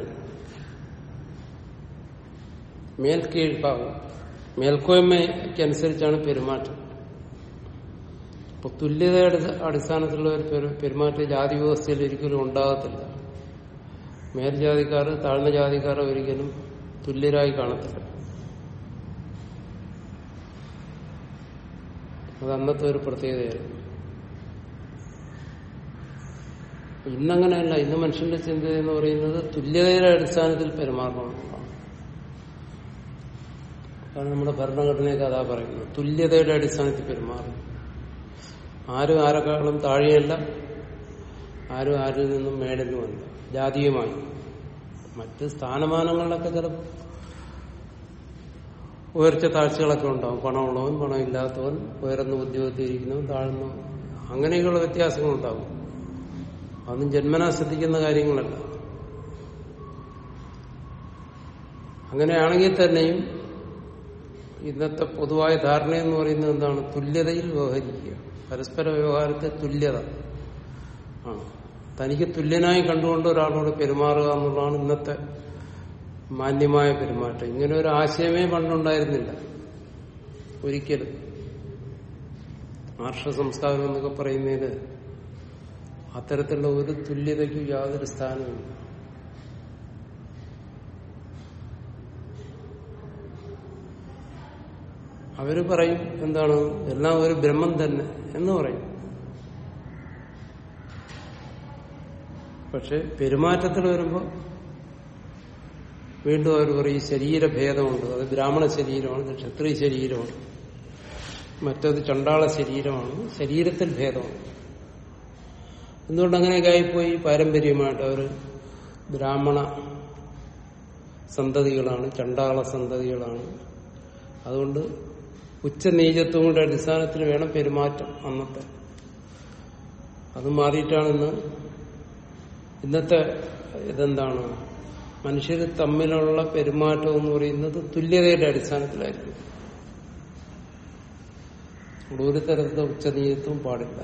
മേൽക്കീഴ്ഭാഗം മേൽക്കോയ്മയ്ക്കനുസരിച്ചാണ് പെരുമാറ്റം അപ്പൊ തുല്യതയുടെ അടിസ്ഥാനത്തിലുള്ള ഒരു പെരു- പെരുമാറ്റം ജാതി വ്യവസ്ഥയിൽ ഒരിക്കലും ഉണ്ടാകത്തില്ല മേൽജാതിക്കാർ താഴ്ന്ന ജാതിക്കാർ ഒരിക്കലും തുല്യരായി കാണത്തില്ല അത് അന്നത്തെ ഒരു പ്രത്യേകതയായിരുന്നു ഇന്നങ്ങനെയല്ല ഇന്ന് മനുഷ്യന്റെ ചിന്ത എന്ന് പറയുന്നത് തുല്യതയുടെ അടിസ്ഥാനത്തിൽ പെരുമാറണം എന്നുള്ളതാണ് കാരണം നമ്മുടെ ഭരണഘടനയൊക്കെ അതാ പറയുന്നത് തുല്യതയുടെ അടിസ്ഥാനത്തിൽ പെരുമാറും ആരും ആരെക്കാളും താഴെയല്ല ആരും ആരിൽ നിന്നും മേടുന്നുമല്ല ജാതീയമായി മറ്റ് സ്ഥാനമാനങ്ങളിലൊക്കെ ചില ഉയർച്ച താഴ്ചകളൊക്കെ ഉണ്ടാവും പണമുള്ളവൻ പണമില്ലാത്തവൻ ഉയർന്ന ഉദ്യോഗത്തിൽ ഇരിക്കുന്നവൻ താഴ്ന്ന അങ്ങനെയൊക്കെയുള്ള വ്യത്യാസങ്ങളുണ്ടാവും അതൊന്നും ജന്മനാ ശ്രദ്ധിക്കുന്ന കാര്യങ്ങളല്ല അങ്ങനെയാണെങ്കിൽ തന്നെയും ഇന്നത്തെ പൊതുവായ ധാരണ എന്ന് പറയുന്നത് എന്താണ് തുല്യതയിൽ വ്യവഹരിക്കുക പരസ്പര വ്യവഹാരത്തെ തുല്യത ആണ് തനിക്ക് തുല്യനായി കണ്ടുകൊണ്ട് ഒരാളോട് പെരുമാറുക എന്നുള്ളതാണ് ഇന്നത്തെ മാന്യമായ പെരുമാറ്റം ഇങ്ങനെ ഒരു ആശയമേ പണ്ടുണ്ടായിരുന്നില്ല ഒരിക്കലും ആർഷ സംസ്കാരം എന്നൊക്കെ പറയുന്നതിന് അത്തരത്തിലുള്ള ഒരു തുല്യതയ്ക്കും യാതൊരു സ്ഥാനവുമില്ല അവര് പറയും എന്താണ് എല്ലാം ഒരു ബ്രഹ്മം തന്നെ എന്ന് പറയും പക്ഷെ പെരുമാറ്റത്തിൽ വരുമ്പോൾ വീണ്ടും അവർ പറയും ശരീരഭേദമുണ്ട് അത് ബ്രാഹ്മണ ശരീരമാണ് ഇത് ക്ഷത്രിയ ശരീരമാണ് മറ്റത് ചണ്ടാള ശരീരമാണ് ശരീരത്തിൽ ഭേദമാണ് എന്തുകൊണ്ട് അങ്ങനെയൊക്കെ ആയിപ്പോയി പാരമ്പര്യമായിട്ട് അവർ ബ്രാഹ്മണ സന്തതികളാണ് ചണ്ടാള സന്തതികളാണ് അതുകൊണ്ട് ഉച്ചനീചത്വങ്ങളുടെ അടിസ്ഥാനത്തിൽ വേണം പെരുമാറ്റം അന്നത്തെ അത് മാറിയിട്ടാണ് ഇന്ന് ഇന്നത്തെ ഇതെന്താണ് മനുഷ്യർ തമ്മിലുള്ള പെരുമാറ്റം എന്ന് പറയുന്നത് തുല്യതയുടെ അടിസ്ഥാനത്തിലായിരിക്കും ഇവിടെ ഒരു തരത്തിലുള്ള ഉച്ചനീചത്വം പാടില്ല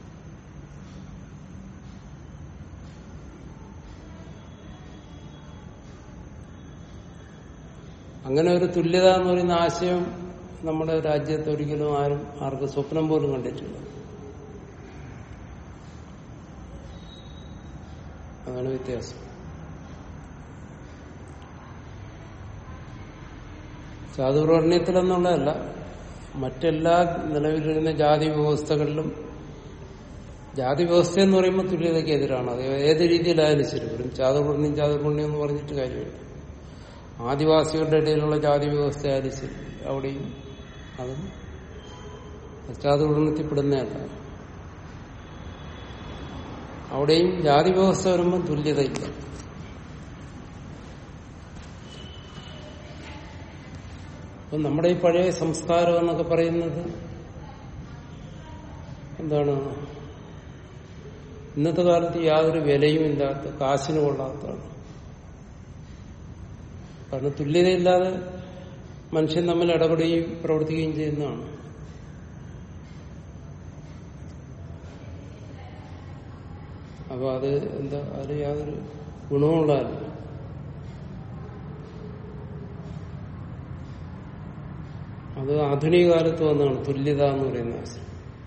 അങ്ങനെ ഒരു തുല്യത എന്ന് പറയുന്ന ആശയം നമ്മുടെ രാജ്യത്ത് ഒരിക്കലും ആരും ആർക്കും സ്വപ്നം പോലും കണ്ടിട്ടില്ല അതാണ് വ്യത്യാസം ചാതുർവർണ്ണയത്തിലെന്നുള്ളതല്ല മറ്റെല്ലാ നിലവിലിരുന്ന ജാതി വ്യവസ്ഥകളിലും ജാതി വ്യവസ്ഥ എന്ന് പറയുമ്പോൾ തുല്യതയ്ക്ക് എതിരാണ് അത് ഏത് രീതിയിലായാലും ശരി വെറും ചാതുർപുണ്യം ചാതുർപുണ്യം എന്ന് പറഞ്ഞിട്ട് കാര്യമില്ല ആദിവാസികളുടെ ഇടയിലുള്ള ജാതി വ്യവസ്ഥ ആയാലും ശരി അവിടെയും അതും ചാതുർപുണ്യത്തിൽപ്പെടുന്നതല്ല അവിടെയും ജാതി വ്യവസ്ഥ വരുമ്പോൾ തുല്യതയില്ല അപ്പൊ നമ്മുടെ ഈ പഴയ സംസ്കാരം എന്നൊക്കെ പറയുന്നത് എന്താണ് ഇന്നത്തെ കാലത്ത് യാതൊരു വിലയും ഇല്ലാത്ത കാശിന് കൊള്ളാത്തതാണ് കാരണം തുല്യതയില്ലാതെ മനുഷ്യൻ തമ്മിൽ ഇടപെടുകയും പ്രവർത്തിക്കുകയും ചെയ്യുന്നതാണ് അപ്പൊ അത് എന്താ അത് യാതൊരു ഗുണമുള്ളതല്ല അത് ആധുനിക കാലത്ത് വന്നതാണ് തുല്യത എന്ന് പറയുന്ന ആശയം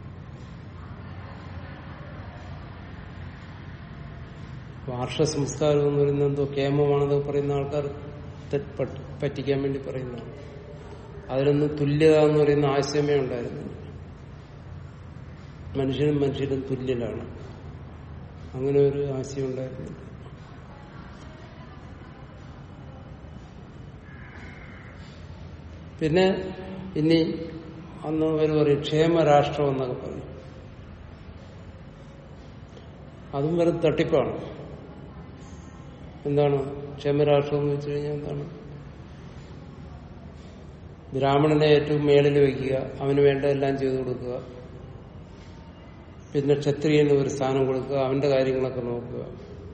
വാർഷ സംസ്കാരം എന്ന് പറയുന്നത് എന്തോ കേമമാണെന്നൊക്കെ പറയുന്ന ആൾക്കാർ തെറ്റ് പറ്റിക്കാൻ വേണ്ടി പറയുന്നതാണ് അതിലൊന്നും തുല്യത എന്ന് പറയുന്ന ആശയമേ ഉണ്ടായിരുന്നു മനുഷ്യനും മനുഷ്യരും തുല്യനാണ് അങ്ങനെ ഒരു ആശയം ഉണ്ടായിരുന്നു പിന്നെ ഇനി അന്ന് അവർ പറയും ക്ഷേമരാഷ്ട്രം എന്നൊക്കെ പറയും അതും വെറും തട്ടിപ്പാണ് എന്താണ് ക്ഷേമരാഷ്ട്രം എന്ന് വെച്ച് കഴിഞ്ഞാൽ എന്താണ് ബ്രാഹ്മണനെ ഏറ്റവും മേളിൽ വയ്ക്കുക അവന് വേണ്ടതെല്ലാം ചെയ്തു കൊടുക്കുക പിന്നെ ക്ഷത്രിയന് ഒരു സ്ഥാനം കൊടുക്കുക അവന്റെ കാര്യങ്ങളൊക്കെ നോക്കുക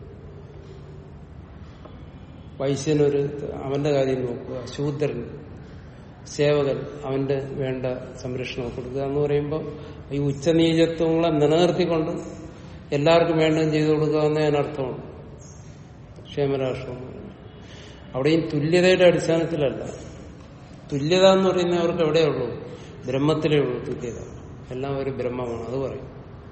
വൈശ്യനൊരു അവന്റെ കാര്യം നോക്കുക ശൂദ്രൻ സേവകൻ അവന്റെ വേണ്ട സംരക്ഷണം കൊടുക്കുക എന്ന് പറയുമ്പോൾ ഈ ഉച്ചനീചത്വങ്ങളെ നിലനിർത്തിക്കൊണ്ട് എല്ലാവർക്കും വേണ്ടതും ചെയ്തു കൊടുക്കുക എന്നതിനർത്ഥമാണ് ക്ഷേമരാഷ്ട്രം എന്ന് പറയുന്നത് അവിടെയും തുല്യതയുടെ അടിസ്ഥാനത്തിലല്ല തുല്യത എന്ന് പറയുന്നവർക്ക് എവിടെയുള്ളൂ ബ്രഹ്മത്തിലേ ഉള്ളൂ തുല്യത എല്ലാം ഒരു ബ്രഹ്മമാണ് അത് പറയും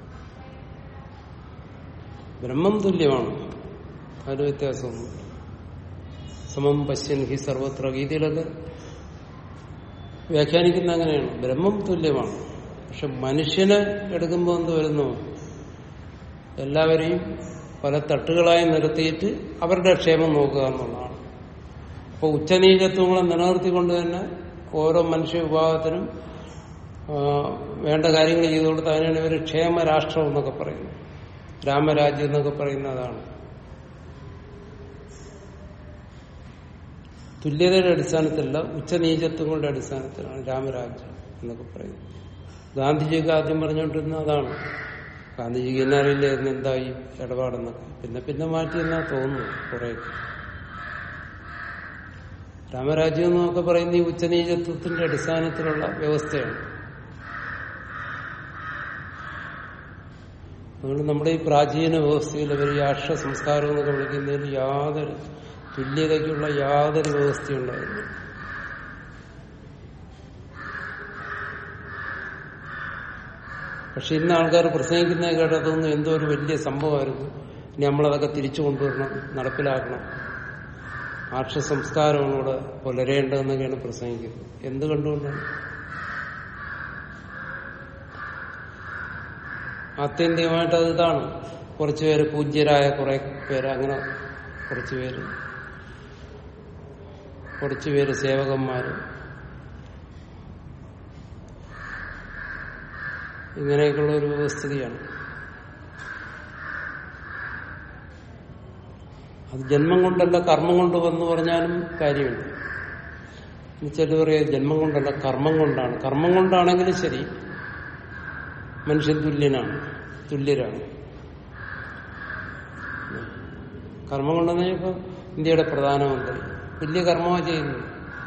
ബ്രഹ്മം തുല്യമാണ് അതിന് വ്യത്യാസമൊന്നും സമം പശ്യൻ ഹി സർവത്ര ഗീതയിലൊക്കെ വ്യാഖ്യാനിക്കുന്ന അങ്ങനെയാണ് ബ്രഹ്മം തുല്യമാണ് പക്ഷെ മനുഷ്യനെ എടുക്കുമ്പോൾ എന്ത് വരുന്നു എല്ലാവരെയും പല തട്ടുകളായി നിർത്തിയിട്ട് അവരുടെ ക്ഷേമം നോക്കുക എന്നുള്ളതാണ് അപ്പോൾ ഉച്ചനീചത്വങ്ങളെ നിലനിർത്തിക്കൊണ്ട് തന്നെ ഓരോ മനുഷ്യ വിഭാഗത്തിനും വേണ്ട കാര്യങ്ങൾ ചെയ്തു കൊടുത്ത് അതിനാണ് ഇവർ ക്ഷേമരാഷ്ട്രം എന്നൊക്കെ പറയുന്നത് രാമരാജ്യം എന്നൊക്കെ പറയുന്നതാണ് തുല്യതയുടെ അടിസ്ഥാനത്തിലല്ല ഉച്ചനീചത്വങ്ങളുടെ അടിസ്ഥാനത്തിലാണ് രാമരാജ്യം എന്നൊക്കെ പറയുന്നത് ഗാന്ധിജിക്ക് ആദ്യം പറഞ്ഞുകൊണ്ടിരുന്ന അതാണ് ഗാന്ധിജിക്ക് എന്നെ അറിയില്ലായിരുന്നു എന്തായി ഇടപാടെന്നൊക്കെ പിന്നെ പിന്നെ മാറ്റി എന്നാ തോന്നുന്നു കുറെ രാമരാജ്യം എന്നൊക്കെ പറയുന്ന ഈ ഉച്ചനീചത്വത്തിന്റെ അടിസ്ഥാനത്തിലുള്ള വ്യവസ്ഥയാണ് അതുകൊണ്ട് നമ്മുടെ ഈ പ്രാചീന വ്യവസ്ഥയിൽ അവർ രാഷ്ട്ര സംസ്കാരം എന്നൊക്കെ വിളിക്കുന്നതിൽ യാതൊരു തുല്യതയ്ക്കുള്ള യാതൊരു വ്യവസ്ഥയുണ്ടായിരുന്നു പക്ഷെ ഇന്ന് ആൾക്കാർ പ്രസംഗിക്കുന്ന കേട്ടതൊന്നും എന്തോ ഒരു വലിയ സംഭവമായിരുന്നു ഇനി നമ്മളതൊക്കെ തിരിച്ചു കൊണ്ടുവരണം നടപ്പിലാക്കണം ആർഷ സംസ്കാരമാണ് ഇവിടെ പുലരേണ്ടതെന്നൊക്കെയാണ് പ്രസംഗിക്കുന്നത് എന്ത് കണ്ടുകൊണ്ടാണ് ആത്യന്തികമായിട്ട് അത് ഇതാണ് കുറച്ചുപേര് പൂജ്യരായ കുറെ പേര് അങ്ങനെ കുറച്ചുപേര് കുറച്ചുപേര് സേവകന്മാര് ഇങ്ങനെയൊക്കെയുള്ള ഒരു വ്യവസ്ഥിതിയാണ് അത് ജന്മം കൊണ്ടല്ല കർമ്മം കൊണ്ട് വന്നു പറഞ്ഞാലും കാര്യമില്ല ചില പറയാ ജന്മം കൊണ്ടല്ല കർമ്മം കൊണ്ടാണ് കർമ്മം കൊണ്ടാണെങ്കിലും ശരി മനുഷ്യൻ തുല്യനാണ് തുല്യരാണ് കർമ്മം കൊണ്ടെന്ന് ഇപ്പൊ ഇന്ത്യയുടെ പ്രധാനമന്ത്രി വലിയ കർമ്മമാണ് ചെയ്യുന്നത്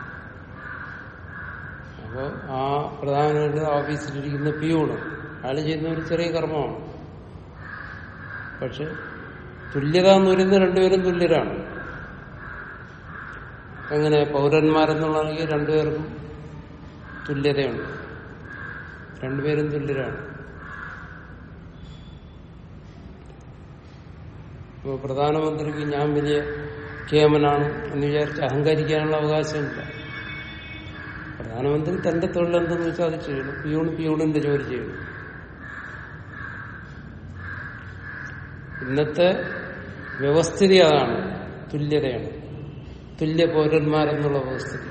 അപ്പോ ആ പ്രധാനമന്ത്രി ഓഫീസിലിരിക്കുന്ന പിയൂണ് അയാൾ ചെയ്യുന്ന ഒരു ചെറിയ കർമ്മമാണ് പക്ഷെ തുല്യത എന്ന് പറയുന്നത് രണ്ടുപേരും തുല്യരാണ് എങ്ങനെ പൗരന്മാരെന്നുള്ളതെങ്കിൽ രണ്ടുപേർക്കും തുല്യതയുണ്ട് രണ്ടുപേരും തുല്യരാണ് ഇപ്പോൾ പ്രധാനമന്ത്രിക്ക് ഞാൻ വലിയ കേമനാണ് എന്ന് വിചാരിച്ച് അഹങ്കരിക്കാനുള്ള അവകാശമില്ല പ്രധാനമന്ത്രി തന്റെ തൊഴിൽ എന്തെന്ന് വെച്ചാൽ അത് ചെയ്യണം പിയൂൺ പിയൂണിന്റെ ജോലി ചെയ്യണം ഇന്നത്തെ വ്യവസ്ഥിതി അതാണ് തുല്യതയാണ് തുല്യ പൗരന്മാരെന്നുള്ള വ്യവസ്ഥിതി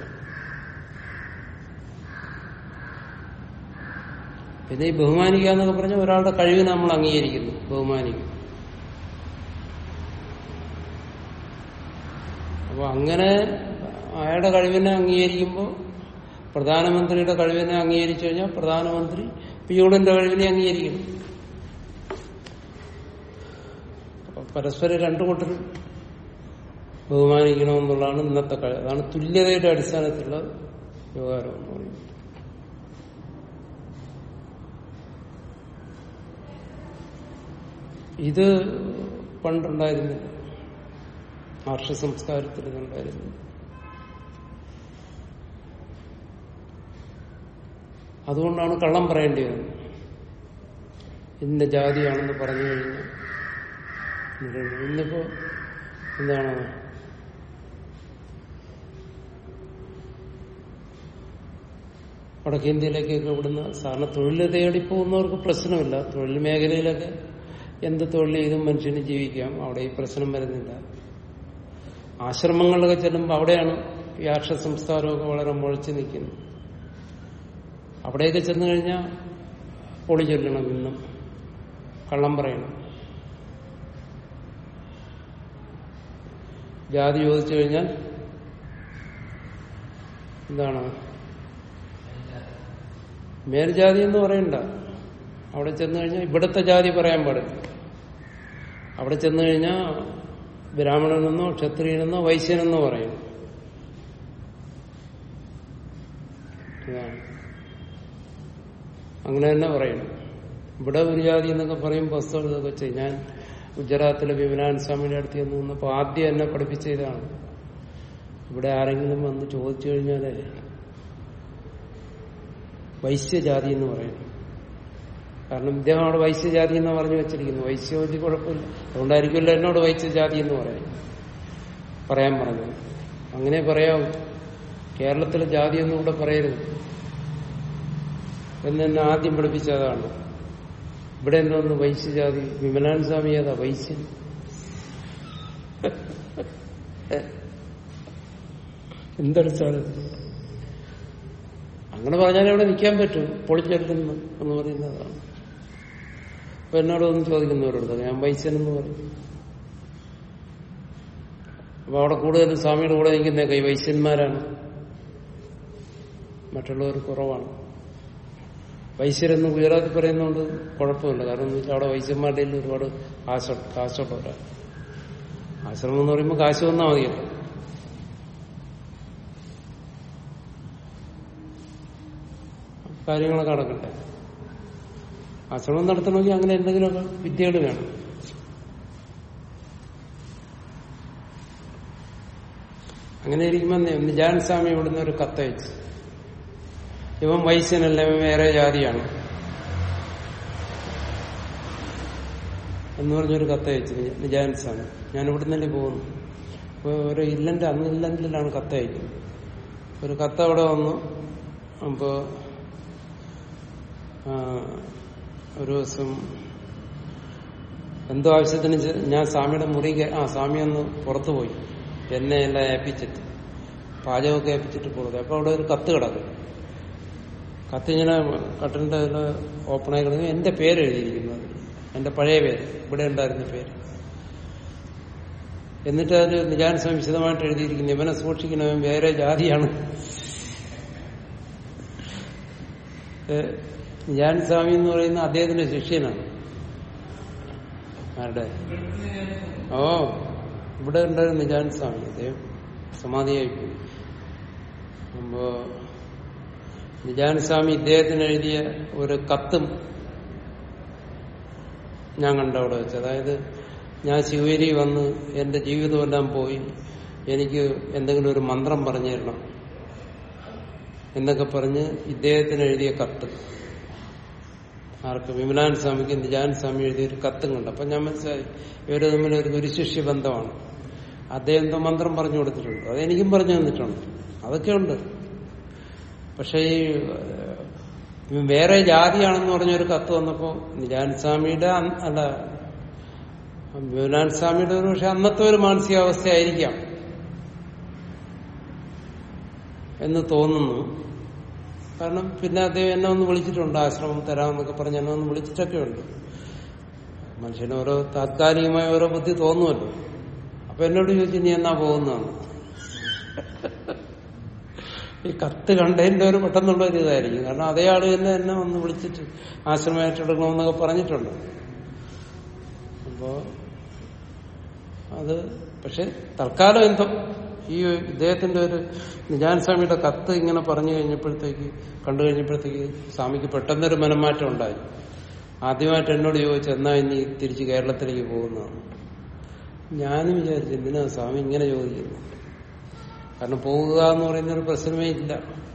പിന്നെ ഈ ബഹുമാനിക്കുക എന്നൊക്കെ പറഞ്ഞാൽ ഒരാളുടെ കഴിവിനെ നമ്മൾ അംഗീകരിക്കുന്നു ബഹുമാനിക്കും അപ്പൊ അങ്ങനെ അയാളുടെ കഴിവിനെ അംഗീകരിക്കുമ്പോൾ പ്രധാനമന്ത്രിയുടെ കഴിവിനെ അംഗീകരിച്ചു കഴിഞ്ഞാൽ പ്രധാനമന്ത്രി പിയൂണിന്റെ കഴിവിനെ അംഗീകരിക്കണം അപ്പൊ പരസ്പരം രണ്ടു കൂട്ടരും ബഹുമാനിക്കണമെന്നുള്ളതാണ് ഇന്നത്തെ കഴിവ് അതാണ് തുല്യതയുടെ അടിസ്ഥാനത്തിലുള്ള വ്യവഹാരം എന്ന് പറയുന്നത് ഇത് പണ്ടുണ്ടായിരുന്നില്ല ആർഷ സംസ്കാരത്തിൽ ഇതുണ്ടായിരുന്നു അതുകൊണ്ടാണ് കള്ളം പറയേണ്ടി വരുന്നത് ഇന്ന ജാതിയാണെന്ന് പറഞ്ഞു കഴിഞ്ഞാൽ ഇന്നിപ്പോ എന്താണ് വടക്കേന്ത്യയിലേക്കൊക്കെ ഇവിടുന്ന് സാറിന് തൊഴിൽ തേടി പോകുന്നവർക്ക് പ്രശ്നമില്ല തൊഴിൽ മേഖലയിലൊക്കെ എന്ത് തൊഴിൽ ചെയ്തും മനുഷ്യന് ജീവിക്കാം അവിടെ ഈ പ്രശ്നം വരുന്നില്ല ആശ്രമങ്ങളിലൊക്കെ ചെല്ലുമ്പോൾ അവിടെയാണ് ഈ ആർഷ സംസ്കാരമൊക്കെ വളരെ മുഴച്ചു നിൽക്കുന്നത് അവിടെയൊക്കെ ചെന്നു കഴിഞ്ഞാൽ പൊളി ചൊല്ലണം ഇന്നും കള്ളം പറയണം ജാതി ചോദിച്ചു കഴിഞ്ഞാൽ എന്താണ് മേൽജാതി എന്ന് പറയണ്ട അവിടെ ചെന്നു കഴിഞ്ഞാൽ ഇവിടുത്തെ ജാതി പറയാൻ പാടില്ല അവിടെ ചെന്നു കഴിഞ്ഞാൽ ബ്രാഹ്മണനെന്നോ ക്ഷത്രിയനെന്നോ വൈശ്യനെന്നോ പറയും ഇതാണ് അങ്ങനെ തന്നെ പറയണം ഇവിടെ ഒരു ജാതി എന്നൊക്കെ പറയും പുസ്തകം ഇതൊക്കെ ചെയ്യും ഞാൻ ഗുജറാത്തിലെ വിമലാൻ സ്വാമിയുടെ അടുത്ത് ചെന്ന് നിന്നപ്പോൾ ആദ്യം എന്നെ പഠിപ്പിച്ച ഇതാണ് ഇവിടെ ആരെങ്കിലും വന്ന് ചോദിച്ചു കഴിഞ്ഞാലേ വൈശ്യജാതി എന്ന് പറയണം കാരണം ഇദ്ദേഹം അവിടെ വൈശ്യജാതി എന്ന് പറഞ്ഞു വെച്ചിരിക്കുന്നു വൈശ്യ വലിയ കുഴപ്പമില്ല അതുകൊണ്ടായിരിക്കുമല്ലോ എന്നോട് വൈശ്യജാതി എന്ന് പറയാം പറയാൻ പറഞ്ഞു അങ്ങനെ പറയാവൂ കേരളത്തിലെ ജാതിയൊന്നും ഇവിടെ പറയരുത് എന്നെ ആദ്യം പഠിപ്പിച്ചതാണ് ഇവിടെ എന്തോന്ന് വൈശ്യജാതി വിമലാൻ സ്വാമി ഏതാ വൈശ്യൻ എന്തടിസ്ഥാനത്തിൽ അങ്ങനെ പറഞ്ഞാൽ അവിടെ നിൽക്കാൻ പറ്റും പൊളിച്ചെടുക്കുന്നു എന്ന് പറയുന്നതാണ് അപ്പൊ എന്നോടൊന്നും ചോദിക്കുന്നവരോട് ഞാൻ വൈശ്യനെന്ന് പറയും അപ്പൊ അവിടെ കൂടുതലും സ്വാമിയുടെ കൂടെ നിൽക്കുന്ന കൈ വൈശ്യന്മാരാണ് മറ്റുള്ളവർ കുറവാണ് വൈശ്യരെന്ന് ഗുജറാത്തിൽ പറയുന്നതുകൊണ്ട് കുഴപ്പമില്ല കാരണം എന്ന് വെച്ചാൽ അവിടെ വൈശ്യന്മാരുടെ കയ്യിൽ ഒരുപാട് കാശ കാശുള്ളവരാണ് ആശ്രമം എന്ന് പറയുമ്പോൾ കാശ് വന്നാൽ മതിയല്ലോ കാര്യങ്ങളൊക്കെ നടക്കട്ടെ ആശ്രമം നടത്തണമെങ്കിൽ അങ്ങനെ എന്തെങ്കിലുമൊക്കെ വിദ്യകൾ വേണം അങ്ങനെ ഇരിക്കുമ്പോൾ നിജാൻ സ്വാമി ഇവിടുന്ന് ഒരു കത്തയച്ചു ഇവൻ വൈശ്യനല്ല ഇവൻ വേറെ ജാതിയാണ് എന്ന് പറഞ്ഞൊരു കത്തയച്ചു നിജാൻ സ്വാമി ഞാൻ ഇവിടുന്നല്ലേ പോകുന്നു അപ്പോൾ ഒരു ഇല്ലന്റെ അന്ന് ഇല്ലന്റിലാണ് കത്തയക്കുന്നത് ഒരു കത്ത് അവിടെ വന്നു അപ്പോ ഒരു ദിവസം എന്തോ ആവശ്യത്തിന് ഞാൻ സ്വാമിയുടെ മുറി ആ സ്വാമി ഒന്ന് പുറത്തു പോയി എന്നെ എല്ലാം ഏൽപ്പിച്ചിട്ട് പാചകമൊക്കെ ഏൽപ്പിച്ചിട്ട് പുറത്ത് അപ്പൊ അവിടെ ഒരു കത്ത് കിടക്കും കത്ത് ഇങ്ങനെ കട്ടിലിന്റെ അതിൽ ഓപ്പണായി കിടക്കും എന്റെ പേര് എഴുതിയിരിക്കുന്നത് എന്റെ പഴയ പേര് ഇവിടെ ഉണ്ടായിരുന്ന പേര് എന്നിട്ട് അതിൽ നിജാൻ സ്വാമി വിശദമായിട്ട് എഴുതിയിരിക്കുന്നു ഇവനെ സൂക്ഷിക്കുന്നവൻ വേറെ ജാതിയാണ് ഞാൻ സ്വാമി എന്ന് പറയുന്ന അദ്ദേഹത്തിന്റെ ശിഷ്യനാണ് ആരുടെ ഓ ഇവിടെ ഉണ്ടായിരുന്നു നിജാൻ സ്വാമി അദ്ദേഹം സമാധിയായി പോയി അപ്പോ നിജാൻ സ്വാമി ഇദ്ദേഹത്തിന് എഴുതിയ ഒരു കത്തും ഞാൻ കണ്ട അവിടെ വെച്ച് അതായത് ഞാൻ ശിവേരി വന്ന് എന്റെ ജീവിതമെല്ലാം പോയി എനിക്ക് എന്തെങ്കിലും ഒരു മന്ത്രം പറഞ്ഞു തരണം എന്നൊക്കെ പറഞ്ഞ് ഇദ്ദേഹത്തിന് എഴുതിയ കത്ത് ആർക്ക് വിമലാൻ സ്വാമിക്ക് നിജാൻ സ്വാമി എഴുതിയ ഒരു കത്തും കണ്ട് അപ്പൊ ഞാൻ മനസ്സിലായി ഇവര് തമ്മിൽ ഒരു ഗുരുശിഷ്യ ബന്ധമാണ് അദ്ദേഹം എന്തോ മന്ത്രം പറഞ്ഞു കൊടുത്തിട്ടുണ്ട് അതെനിക്കും പറഞ്ഞു തന്നിട്ടുണ്ട് അതൊക്കെ ഉണ്ട് പക്ഷെ ഈ വേറെ ജാതിയാണെന്ന് പറഞ്ഞൊരു കത്ത് വന്നപ്പോ നിജാൻ സ്വാമിയുടെ അല്ല വിവനാൻ സ്വാമിയുടെ ഒരു പക്ഷെ അന്നത്തെ ഒരു മാനസികാവസ്ഥയായിരിക്കാം എന്ന് തോന്നുന്നു കാരണം പിന്നെ അദ്ദേഹം എന്നെ ഒന്ന് വിളിച്ചിട്ടുണ്ട് ആശ്രമം തരാമെന്നൊക്കെ പറഞ്ഞ് എന്നെ ഒന്ന് വിളിച്ചിട്ടൊക്കെ ഉണ്ട് മനുഷ്യന് ഓരോ താത്കാലികമായ ഓരോ ബുദ്ധി തോന്നുമല്ലോ അപ്പൊ എന്നോട് ചോദിച്ചു നീ എന്നാ പോകുന്നതാണ് ഈ കത്ത് കണ്ടതിന്റെ ഒരു പെട്ടെന്നുള്ള ഒരു ഇതായിരിക്കും കാരണം അതേ ആള് തന്നെ എന്നെ ഒന്ന് വിളിച്ചിട്ട് ആശ്രമം ഏറ്റെടുക്കണമെന്നൊക്കെ പറഞ്ഞിട്ടുണ്ട് അപ്പോ അത് പക്ഷെ തൽക്കാലം എന്തോ ഈ ഇദ്ദേഹത്തിന്റെ ഒരു നിജാൻ സ്വാമിയുടെ കത്ത് ഇങ്ങനെ പറഞ്ഞു കഴിഞ്ഞപ്പോഴത്തേക്ക് കണ്ടു കഴിഞ്ഞപ്പോഴത്തേക്ക് സ്വാമിക്ക് പെട്ടെന്നൊരു മനംമാറ്റം ഉണ്ടായി ആദ്യമായിട്ട് എന്നോട് ചോദിച്ചു എന്നാ ഇനി തിരിച്ച് കേരളത്തിലേക്ക് പോകുന്നതാണ് ഞാനും വിചാരിച്ചു എന്തിനാ സ്വാമി ഇങ്ങനെ ചോദിക്കുന്നു കാരണം പോവുക എന്ന് പറയുന്ന ഒരു പ്രശ്നമേ ഇല്ല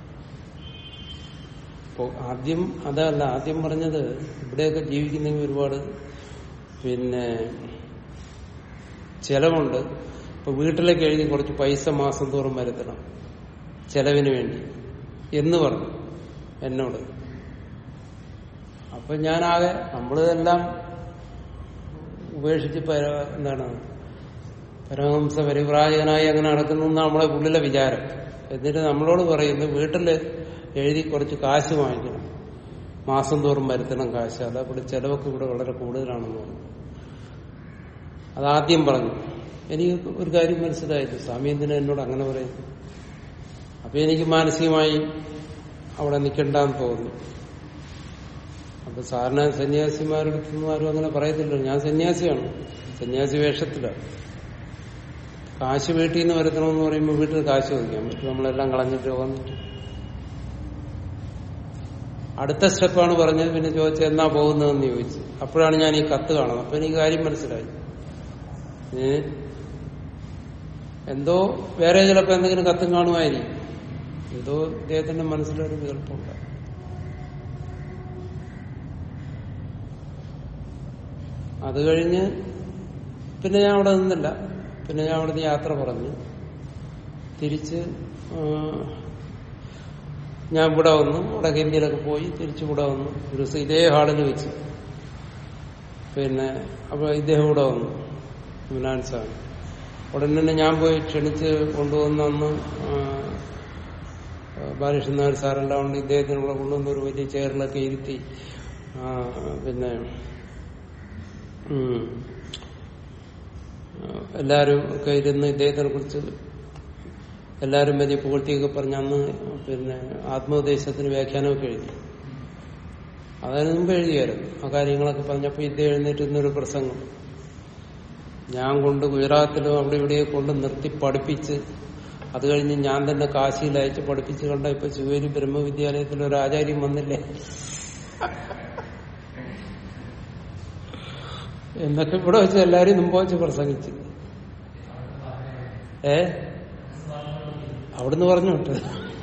പോ- ആദ്യം അതല്ല ആദ്യം പറഞ്ഞത് ഇവിടെയൊക്കെ ജീവിക്കുന്നെങ്കിൽ ഒരുപാട് പിന്നെ ചെലവുണ്ട് ഇപ്പൊ വീട്ടിലേക്ക് എഴുതി കുറച്ച് പൈസ മാസം തോറും വരുത്തണം ചെലവിന് വേണ്ടി എന്ന് പറഞ്ഞു എന്നോട് അപ്പൊ ഞാനാകെ നമ്മളിതെല്ലാം ഉപേക്ഷിച്ച് പര എന്താണ് പരമഹംസ പരിവ്രാജകനായി അങ്ങനെ നടക്കുന്നു എന്നാണ് നമ്മളെ ഉള്ളിലെ വിചാരം എന്നിട്ട് നമ്മളോട് പറയുന്നു വീട്ടില് എഴുതി കുറച്ച് കാശ് വാങ്ങിക്കണം മാസം തോറും വരുത്തണം കാശ് അതാ ഇവിടെ ചെലവൊക്കെ ഇവിടെ വളരെ കൂടുതലാണെന്ന് പറഞ്ഞു അതാദ്യം പറഞ്ഞു എനിക്ക് ഒരു കാര്യം മനസ്സിലായില്ല സ്വാമി എന്തിനാ എന്നോട് അങ്ങനെ പറയുന്നു അപ്പൊ എനിക്ക് മാനസികമായി അവിടെ നിൽക്കണ്ടെന്ന് തോന്നുന്നു അപ്പൊ സാറിന് സന്യാസിമാരുടെ അടുത്തൊന്നും ആരും അങ്ങനെ പറയത്തില്ല ഞാൻ സന്യാസിയാണ് സന്യാസി വേഷത്തിലാണ് കാശ് വീട്ടിൽ നിന്ന് വരുത്തണമെന്ന് പറയുമ്പോൾ വീട്ടിൽ കാശ് ചോദിക്കാൻ പറ്റും നമ്മളെല്ലാം കളഞ്ഞിട്ട് വന്നിട്ട് അടുത്ത സ്റ്റെപ്പാണ് പറഞ്ഞത് പിന്നെ ചോദിച്ചത് എന്നാ പോകുന്നതെന്ന് ചോദിച്ചു അപ്പോഴാണ് ഞാൻ ഈ കത്ത് കാണുന്നത് അപ്പൊ എനിക്ക് കാര്യം മനസ്സിലായി ഏ എന്തോ വേറെ ചിലപ്പോ എന്തെങ്കിലും കത്തും കാണുമായിരിക്കും എന്തോ ഇദ്ദേഹത്തിന്റെ മനസ്സിലൊരു വികല്പമുണ്ട് അത് കഴിഞ്ഞ് പിന്നെ ഞാൻ അവിടെ നിന്നില്ല പിന്നെ ഞാൻ അവിടെ നിന്ന് യാത്ര പറഞ്ഞു തിരിച്ച് ആ, ഞാൻ ഇവിടെ വന്നു വടക്കേന്ത്യയിലൊക്കെ പോയി തിരിച്ച് ഇവിടെ വന്നു ഒരു ദിവസം ഇതേ ഹാളിൽ വെച്ച് പിന്നെ അപ്പൊ ഇദ്ദേഹം ഇവിടെ വന്നു ഫിനാൻസാണ് ഉടനെ തന്നെ ഞാൻ പോയി ക്ഷണിച്ച് കൊണ്ടുവന്ന അന്ന് ആ, ബാലകൃഷ്ണൻ നായർ സാറെല്ലാം ഉണ്ട് ഇദ്ദേഹത്തിന് ഇവിടെ കൊണ്ടുവന്ന ഒരു വലിയ ചെയറിലൊക്കെ ഇരുത്തി ആ, പിന്നെ ഉം, എല്ലാരും ഒക്കെ ഇരുന്ന് ഇദ്ദേഹത്തിനെ കുറിച്ച് എല്ലാരും വലിയ പുകഴ്ത്തിയൊക്കെ പറഞ്ഞ് അന്ന് പിന്നെ ആത്മോപദേശത്തിന് വ്യാഖ്യാനമൊക്കെ എഴുതി അതിന് മുമ്പ് എഴുതിയായിരുന്നു ആ കാര്യങ്ങളൊക്കെ പറഞ്ഞപ്പോൾ ഇദ്ദേഹം എഴുന്നേറ്റ് ഇന്നൊരു പ്രസംഗം ഞാൻ കൊണ്ട് ഗുജറാത്തിലും അവിടെ ഇവിടെ കൊണ്ട് നിർത്തി പഠിപ്പിച്ച് അത് കഴിഞ്ഞ് ഞാൻ തന്നെ കാശിയിൽ അയച്ച് പഠിപ്പിച്ച് കണ്ട ഇപ്പൊ ശിവേരി ബ്രഹ്മവിദ്യാലയത്തിൽ ഒരു ആചാര്യം വന്നില്ലേ എന്നൊക്കെ ഇവിടെ വെച്ച് എല്ലാരും മുമ്പ് വെച്ച് പ്രസംഗിച്ച് ഏ അവിടുന്ന് പറഞ്ഞു വിട്ടത്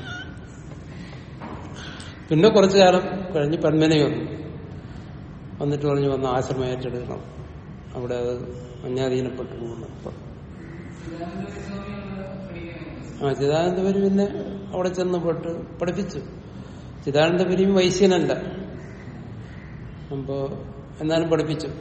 പിന്നെ കുറച്ചു കാലം കഴിഞ്ഞ് പന്മനെ വന്നു വന്നിട്ട് പറഞ്ഞു വന്ന് ആശ്രമം ഏറ്റെടുക്കണം അവിടെ അത് അന്യാധീനപ്പെട്ടു പോകുന്നു അപ്പൊ ആ ചിദാനന്ദപുരി പിന്നെ അവിടെ ചെന്ന് പെട്ട് പഠിപ്പിച്ചു ചിദാനന്ദപുരിയും വൈശ്യനല്ല അപ്പോ എന്നാലും പഠിപ്പിച്ചു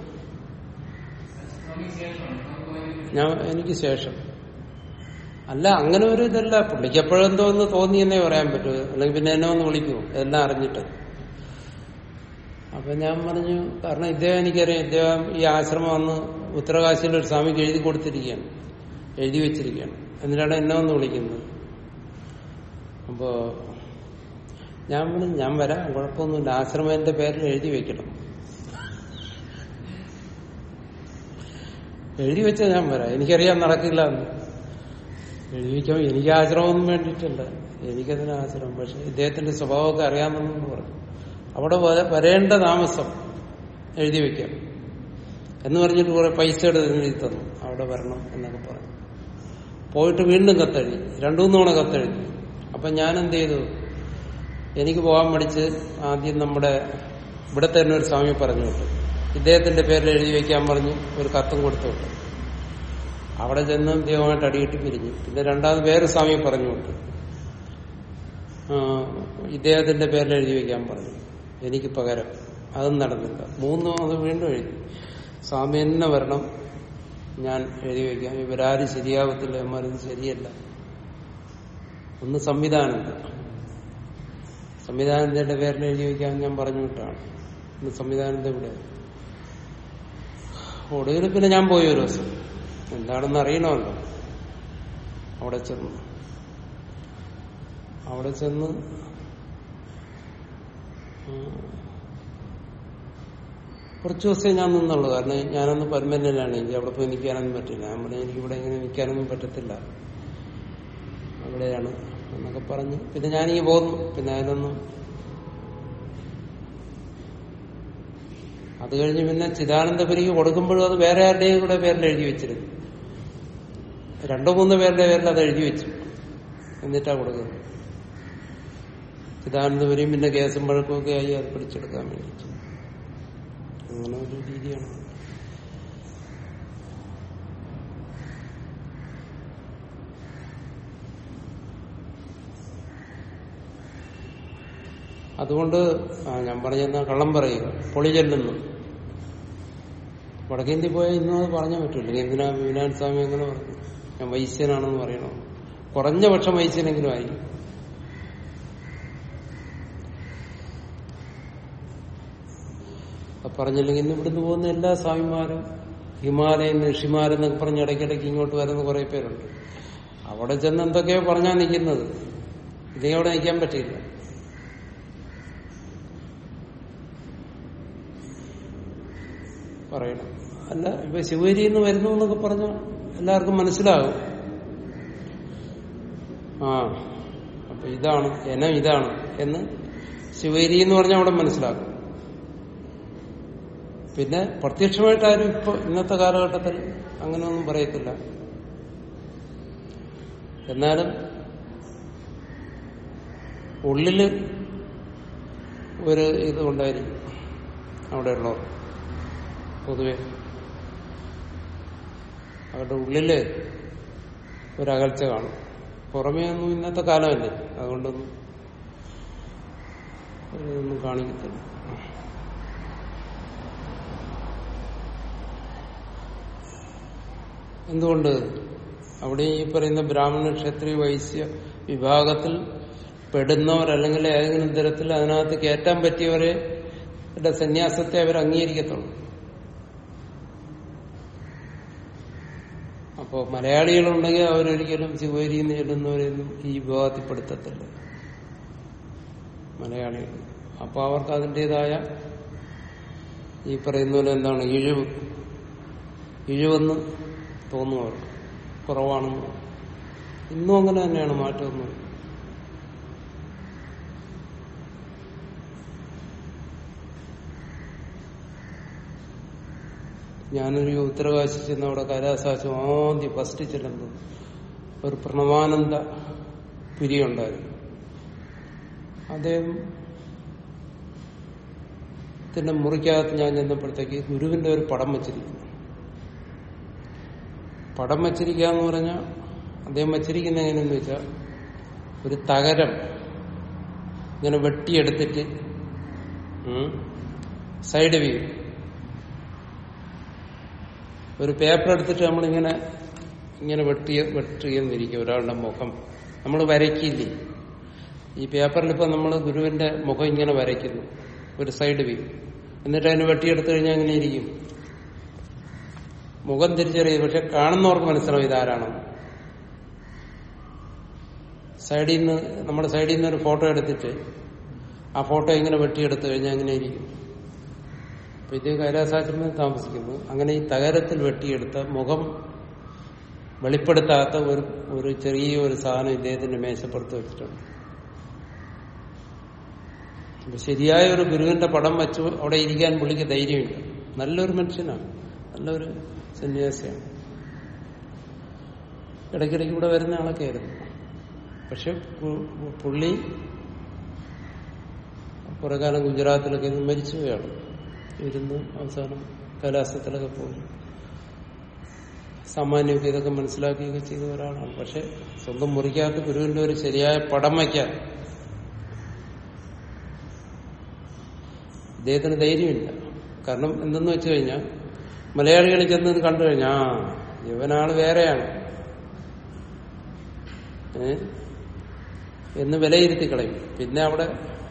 ഞാൻ എനിക്ക് ശേഷം അല്ല അങ്ങനെ ഒരു ഇതല്ല പുള്ളിക്ക് എപ്പോഴെന്തോ ഒന്ന് തോന്നിയെന്നേ പറയാൻ പറ്റൂ അല്ലെങ്കിൽ പിന്നെ എന്നെ ഒന്ന് വിളിക്കുമോ എല്ലാം അറിഞ്ഞിട്ട് അപ്പൊ ഞാൻ പറഞ്ഞു കാരണം ഇദ്ദേഹം എനിക്കറിയാം ഇദ്ദേഹം ഈ ആശ്രമം വന്ന് ഉത്തരകാശിയിൽ ഒരു സ്വാമിക്ക് എഴുതി കൊടുത്തിരിക്കുകയാണ് എഴുതി വെച്ചിരിക്കുകയാണ് എന്നിട്ടാണ് എന്നെ ഒന്ന് വിളിക്കുന്നത് അപ്പോ ഞാൻ പറഞ്ഞു ഞാൻ വരാം കുഴപ്പമൊന്നുമില്ല ആശ്രമം എന്റെ പേരിൽ എഴുതി വെക്കണം എഴുതി വെച്ചാൽ ഞാൻ വരാം എനിക്കറിയാൻ നടക്കില്ല എന്ന് എഴുതി വെക്കാൻ എനിക്ക് ആശ്രമമൊന്നും വേണ്ടിയിട്ടില്ല എനിക്കതിന് ആശ്രമം പക്ഷെ ഇദ്ദേഹത്തിന്റെ സ്വഭാവമൊക്കെ അറിയാമെന്നു പറഞ്ഞു അവിടെ വര- വരേണ്ട താമസം എഴുതി വെക്കാം എന്ന് പറഞ്ഞിട്ട് കുറെ പൈസ എടുത്ത് എഴുതി തന്നു അവിടെ വരണം എന്നൊക്കെ പറഞ്ഞു പോയിട്ട് വീണ്ടും കത്തെഴുതി രണ്ടു മൂന്ന് തവണ കത്തെഴുതി അപ്പൊ ഞാൻ എന്ത് ചെയ്തു എനിക്ക് പോകാൻ പഠിച്ച് ആദ്യം നമ്മുടെ ഇവിടെ തന്നെ ഒരു സ്വാമി പറഞ്ഞു വിട്ടു ഇദ്ദേഹത്തിന്റെ പേരിൽ എഴുതി വെക്കാൻ പറഞ്ഞ് ഒരു കത്തും കൊടുത്തു വിട്ടു അവിടെ ചെന്ന് ദൈവമായിട്ട് അടിയിട്ട് പിരിഞ്ഞു പിന്നെ രണ്ടാമത് വേറെ സ്വാമി പറഞ്ഞു വിട്ടു ആ, ഇദ്ദേഹത്തിന്റെ പേരിൽ എഴുതി വെക്കാൻ പറഞ്ഞു എനിക്ക് പകരം അതും നടന്നില്ല മൂന്നും അത് വീണ്ടും എഴുതി സ്വാമി തന്നെ വരണം ഞാൻ എഴുതി വയ്ക്കാം ഇവരാരും ശരിയാവത്തില്ല ഇവന്മാരിത് ശരിയല്ല ഒന്ന് സംവിധാനന്ദ സംവിധാനത്തിന്റെ പേരിൽ എഴുതി വയ്ക്കാൻ ഞാൻ പറഞ്ഞു വിട്ടാണ് ഇന്ന് സംവിധാനത്തെ ഇവിടെ ഒടുവിൽ പിന്നെ ഞാൻ പോയി ഒരു ദിവസം എന്താണെന്ന് അറിയണമല്ലോ അവിടെ ചെന്നു അവിടെ ചെന്ന് കുറച്ച് ദിവസമേ ഞാൻ നിന്നുള്ളൂ കാരണം ഞാനൊന്ന് പരമനാണ് എനിക്ക് അവിടെ പോയി നിൽക്കാനൊന്നും പറ്റില്ല ഞാൻ പറഞ്ഞു എനിക്ക് ഇവിടെ ഇങ്ങനെ നിൽക്കാനൊന്നും പറ്റത്തില്ല അവിടെയാണ് എന്നൊക്കെ പറഞ്ഞ് പിന്നെ ഞാനീ പോന്നു പിന്നെ അതിനൊന്നും അത് കഴിഞ്ഞ് പിന്നെ ചിദാനന്ദപുരിക്ക് കൊടുക്കുമ്പോഴും അത് വേറെ ആരുടെയും കൂടെ പേരിൽ എഴുതി വെച്ചിരുന്നു രണ്ടോ മൂന്നോ പേരുടെ പേരിൽ അത് എഴുതി വെച്ചു എന്നിട്ടാ കൊടുക്കുന്നത് ചിദാനന്ദപുരിയും പിന്നെ കേസും പഴക്കമൊക്കെ ആയി അത് പിടിച്ചെടുക്കാൻ വേണ്ടി അങ്ങനെ ഒരു രീതിയാണ് അതുകൊണ്ട് ആ ഞാൻ പറഞ്ഞ കള്ളം പറയുക പൊളി ചെല്ലുന്നു വടക്കേന്ത്യ പോയാൽ ഇന്നും അത് പറഞ്ഞാൽ പറ്റില്ല എന്തിനാ വിനാൻ സ്വാമി അങ്ങനെ പറഞ്ഞു ഞാൻ വൈശ്യനാണെന്ന് പറയണം കുറഞ്ഞ പക്ഷം വൈശ്യനെങ്കിലും ആയി പറഞ്ഞില്ലെങ്കിൽ ഇന്ന് ഇവിടുന്ന് പോകുന്ന എല്ലാ സ്വാമിമാരും ഹിമാലയൻ ഋഷിമാരെന്നൊക്കെ പറഞ്ഞ് ഇടയ്ക്കിടയ്ക്ക് ഇങ്ങോട്ട് വരുന്ന കുറെ പേരുണ്ട് അവിടെ ചെന്ന് എന്തൊക്കെയോ പറഞ്ഞാ നിൽക്കുന്നത് ഇതേ അവിടെ നിൽക്കാൻ പറ്റില്ല പറയണം അല്ല ഇപ്പൊ ശിവരി എന്ന് വരുന്നു എന്നൊക്കെ പറഞ്ഞ എല്ലാവർക്കും മനസ്സിലാകും ആ അപ്പൊ ഇതാണ് എനം ഇതാണ് എന്ന് ശിവരി എന്ന് പറഞ്ഞാൽ അവിടെ മനസ്സിലാക്കും പിന്നെ പ്രത്യക്ഷമായിട്ട് ആരും ഇപ്പൊ ഇന്നത്തെ കാലഘട്ടത്തിൽ അങ്ങനെയൊന്നും പറയത്തില്ല എന്നാലും ഉള്ളില് ഒരു ഇത് ഉണ്ടായിരിക്കും അവിടെയുള്ളവർ പൊതുവെ അവരുടെ ഉള്ളില് ഒരകൽച്ച കാണും പുറമേ ഒന്നും ഇന്നത്തെ കാലമല്ലേ അതുകൊണ്ടൊന്നും ഒന്നും കാണിക്കത്തില്ല എന്തുകൊണ്ട് അവിടെ ഈ പറയുന്ന ബ്രാഹ്മണ ക്ഷത്രിയ വൈശ്യ വിഭാഗത്തിൽ പെടുന്നവർ അല്ലെങ്കിൽ ഏതെങ്കിലും തരത്തിൽ അതിനകത്ത് കയറ്റാൻ പറ്റിയവരെ സന്യാസത്തെ അവർ അംഗീകരിക്കത്തുള്ളൂ അപ്പോ മലയാളികളുണ്ടെങ്കിൽ അവരൊരിക്കലും ശിവരി നേടുന്നവരെയൊന്നും ഈ വിഭാഗത്തിൽപ്പെടുത്തത്തില്ല മലയാളികൾ അപ്പൊ അവർക്ക് അതിൻ്റെതായ ഈ പറയുന്ന പോലെ എന്താണ് ഇഴിവ് ഇഴിവെന്ന് തോന്നും അവർക്ക് കുറവാണെന്ന് ഇന്നും അങ്ങനെ തന്നെയാണ് മാറ്റമൊന്നും ഞാനൊരു ഉത്തരകാശി ചെന്ന് അവിടെ കൈലാസാശം ആദ്യം ഫസ്റ്റ് ചെല്ലുന്നത് ഒരു പ്രണവാനന്ദ പിരിയുണ്ടായിരുന്നു അദ്ദേഹം ത്തിന്റെ മുറിക്കകത്ത് ഞാൻ ചെന്നപ്പോഴത്തേക്ക് ഗുരുവിന്റെ ഒരു പടം വച്ചിരിക്കുന്നു പടം വച്ചിരിക്കുക എന്ന് പറഞ്ഞാൽ അദ്ദേഹം വച്ചിരിക്കുന്ന എങ്ങനെയെന്ന് വെച്ചാൽ ഒരു തകരം ഇങ്ങനെ വെട്ടിയെടുത്തിട്ട് സൈഡ് വ്യൂ ഒരു പേപ്പർ എടുത്തിട്ട് നമ്മളിങ്ങനെ ഇങ്ങനെ വെട്ടിയ വെട്ടിയെന്നിരിക്കും ഒരാളുടെ മുഖം നമ്മൾ വരയ്ക്കില്ലേ ഈ പേപ്പറിൽ ഇപ്പൊ നമ്മൾ ഗുരുവിന്റെ മുഖം ഇങ്ങനെ വരയ്ക്കുന്നു ഒരു സൈഡ് വ്യൂ എന്നിട്ട് അതിന് വെട്ടിയെടുത്തു കഴിഞ്ഞാൽ എങ്ങനെ ഇരിക്കും മുഖം തിരിച്ചറിയും പക്ഷെ കാണുന്നവർക്ക് മനസ്സിലാവും ഇതാരാണെന്ന് സൈഡിൽ നിന്ന് നമ്മുടെ സൈഡിൽ നിന്ന് ഒരു ഫോട്ടോ എടുത്തിട്ട് ആ ഫോട്ടോ ഇങ്ങനെ വെട്ടിയെടുത്തു കഴിഞ്ഞാൽ എങ്ങനെ ഇരിക്കും അപ്പൊ ഇത് കൈലാസാശ്രമത്തിൽ താമസിക്കുന്നു അങ്ങനെ ഈ തകരത്തിൽ വെട്ടിയെടുത്ത മുഖം വെളിപ്പെടുത്താത്ത ഒരു ഒരു ചെറിയ ഒരു സാധനം ഇദ്ദേഹത്തിന്റെ മേശപ്പുറത്ത് വെച്ചിട്ടുണ്ട് അപ്പൊ ശരിയായ ഒരു ഗുരുവിന്റെ പടം വെച്ച് അവിടെ ഇരിക്കാൻ പുള്ളിക്ക് ധൈര്യമില്ല നല്ലൊരു മനുഷ്യനാണ് നല്ലൊരു സന്യാസിയാണ് ഇടയ്ക്കിടയ്ക്ക് ഇവിടെ വരുന്ന ആളൊക്കെ ആയിരുന്നു പക്ഷെ പുള്ളി കുറെ കാലം ഗുജറാത്തിലൊക്കെ ഇരുന്ന് മരിച്ചു പോയാണ് ഇരുന്ന് അവസാനം കൈലാസത്തിലൊക്കെ പോയി സാമാന്യമൊക്കെ ഇതൊക്കെ മനസ്സിലാക്കുകയൊക്കെ ചെയ്ത ഒരാളാണ് പക്ഷെ സ്വന്തം മുറിക്കകത്ത് ഗുരുവിന്റെ ഒരു ശരിയായ പടം വയ്ക്കാൻ ഇദ്ദേഹത്തിന് ധൈര്യമില്ല കാരണം എന്തെന്ന് വെച്ചു കഴിഞ്ഞാൽ മലയാളികൾ ചെന്ന് കണ്ടു കഴിഞ്ഞാൽ ആ ഇവനാള് വേറെയാണ് ഏ എന്ന് വിലയിരുത്തി കളയും പിന്നെ അവിടെ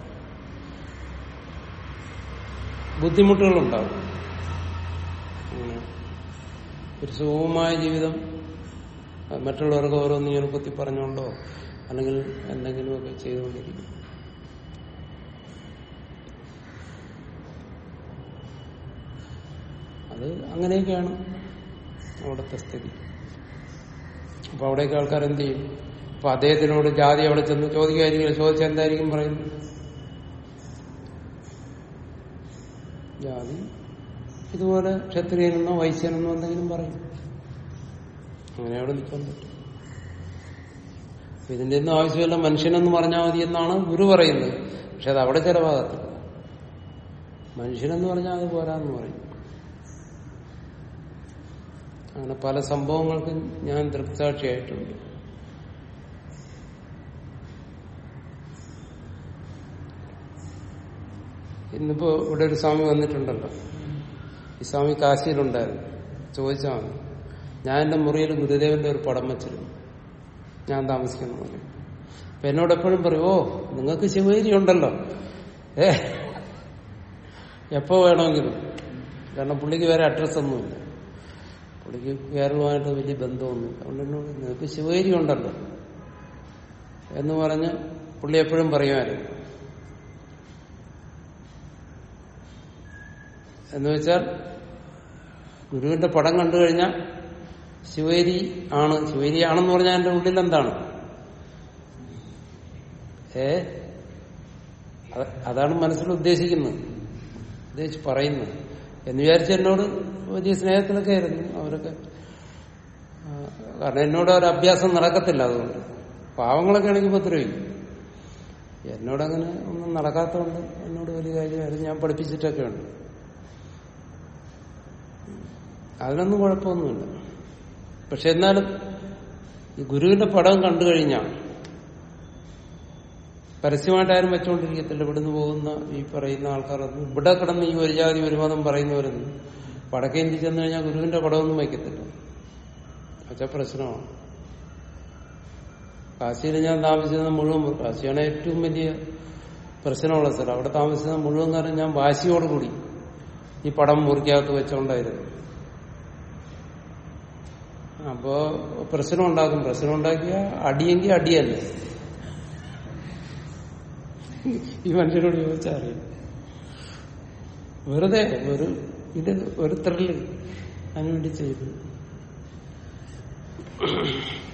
ബുദ്ധിമുട്ടുകളുണ്ടാവും അങ്ങനെ ഒരു സുഗമമായ ജീവിതം അത് മറ്റുള്ളവർക്ക് ഓരോന്ന് ഇങ്ങനെ കുത്തി പറഞ്ഞുകൊണ്ടോ അല്ലെങ്കിൽ എന്തെങ്കിലുമൊക്കെ ചെയ്തുകൊണ്ടിരിക്കും അത് അങ്ങനെയൊക്കെയാണ് അവിടുത്തെ സ്ഥിതി അപ്പൊ അവിടേക്ക് ആൾക്കാർ എന്ത് ചെയ്യും അപ്പൊ അദ്ദേഹത്തിനോട് ജാതി അവിടെ ചെന്ന് ചോദിക്കായിരിക്കും ചോദിച്ചാൽ എന്തായിരിക്കും പറയുന്നത് ജാതി ഇതുപോലെ ക്ഷത്രിയനെന്നോ വൈശ്യനെന്നോ എന്തെങ്കിലും പറയും അങ്ങനെ അവിടെ നിൽക്കാൻ പറ്റും അപ്പൊ ഇതിന്റെ ഒന്നും ആവശ്യമില്ല മനുഷ്യനെന്ന് പറഞ്ഞാൽ മതി എന്നാണ് ഗുരു പറയുന്നത് പക്ഷെ അത് അവിടെ ചെലവാകത്തില്ല മനുഷ്യനെന്ന് പറഞ്ഞാൽ അത് പോരാന്ന് പറയും അങ്ങനെ പല സംഭവങ്ങൾക്കും ഞാൻ ദൃക്സാക്ഷിയായിട്ടുണ്ട് ഇന്നിപ്പോ ഇവിടെ ഒരു സ്വാമി വന്നിട്ടുണ്ടല്ലോ ഈ സ്വാമി കാശിയിലുണ്ടായിരുന്നു ചോദിച്ചാൽ മതി ഞാൻ എന്റെ മുറിയിൽ ഗുരുദേവന്റെ ഒരു പടം വെച്ചിരുന്നു ഞാൻ താമസിക്കുന്ന മുറി അപ്പൊ എന്നോട് എപ്പോഴും പറയും ഓ നിങ്ങൾക്ക് ശിവഗിരി ഉണ്ടല്ലോ ഏ എപ്പോ വേണമെങ്കിലും കാരണം പുള്ളിക്ക് വേറെ അഡ്രസ് ഒന്നുമില്ല പുള്ളിക്ക് കേരളമായിട്ട് വലിയ ബന്ധമൊന്നുമില്ല അതുകൊണ്ട് എന്നോട് നിങ്ങൾക്ക് ശിവഗിരി ഉണ്ടല്ലോ എന്ന് പറഞ്ഞ് പുള്ളി എപ്പോഴും പറയുമായിരുന്നു എന്ന് വെച്ചാൽ ഗുരുവിന്റെ പടം കണ്ടു കഴിഞ്ഞാൽ ശിവേരി ആണ് ശിവേരി ആണെന്ന് പറഞ്ഞാൽ എന്റെ ഉള്ളിൽ എന്താണ് ഏ അത് അതാണ് മനസ്സിൽ ഉദ്ദേശിക്കുന്നത് ഉദ്ദേശിച്ച് പറയുന്നത് എന്ന് വിചാരിച്ച് എന്നോട് വലിയ സ്നേഹത്തിലൊക്കെ ആയിരുന്നു അവരൊക്കെ ആ, കാരണം എന്നോട് ഒരു അഭ്യാസം നടക്കത്തില്ല അതുകൊണ്ട് പാവങ്ങളൊക്കെ ആണെങ്കിൽ ഉപദ്രവിക്കും എന്നോടങ്ങനെ ഒന്നും നടക്കാത്തതുകൊണ്ട് എന്നോട് വലിയ കാര്യമായിരുന്നു ഞാൻ പഠിപ്പിച്ചിട്ടൊക്കെ ഉണ്ട് അതിനൊന്നും കുഴപ്പമൊന്നുമില്ല പക്ഷെ എന്നാലും ഈ ഗുരുവിന്റെ പടം കണ്ടു കഴിഞ്ഞാൽ പരസ്യമായിട്ട് ആരും വെച്ചുകൊണ്ടിരിക്കത്തില്ല ഇവിടുന്ന് പോകുന്ന ഈ പറയുന്ന ആൾക്കാരൊന്നും ഇവിടെ കിടന്ന് ഈ ഒരു ജാതി ഒരു മതം പറയുന്നവരൊന്നും വടക്കേന്ത്യ ചെന്ന് കഴിഞ്ഞാൽ ഗുരുവിന്റെ പടമൊന്നും വയ്ക്കത്തില്ല അച്ഛ പ്രശ്നമാണ് കാശിയിൽ ഞാൻ താമസിച്ചത് മുഴുവൻ കാശിയാണ് ഏറ്റവും വലിയ പ്രശ്നമുള്ള സ്ഥലം അവിടെ താമസിച്ചത് മുഴുവൻ കാലം ഞാൻ വാശിയോടുകൂടി ഈ പടം മുറിക്കകത്ത് വെച്ചോണ്ടായിരുന്നു അപ്പോ പ്രശ്നം ഉണ്ടാക്കും പ്രശ്നം ഉണ്ടാക്കിയ അടിയെങ്കിൽ അടിയല്ലേ ഈ മനുഷ്യനോട് ചോദിച്ചാൽ അറിയാം വെറുതെ ഒരു ഇത് ഒരു ത്രില്ല് അതിനുവേണ്ടി ചെയ്തു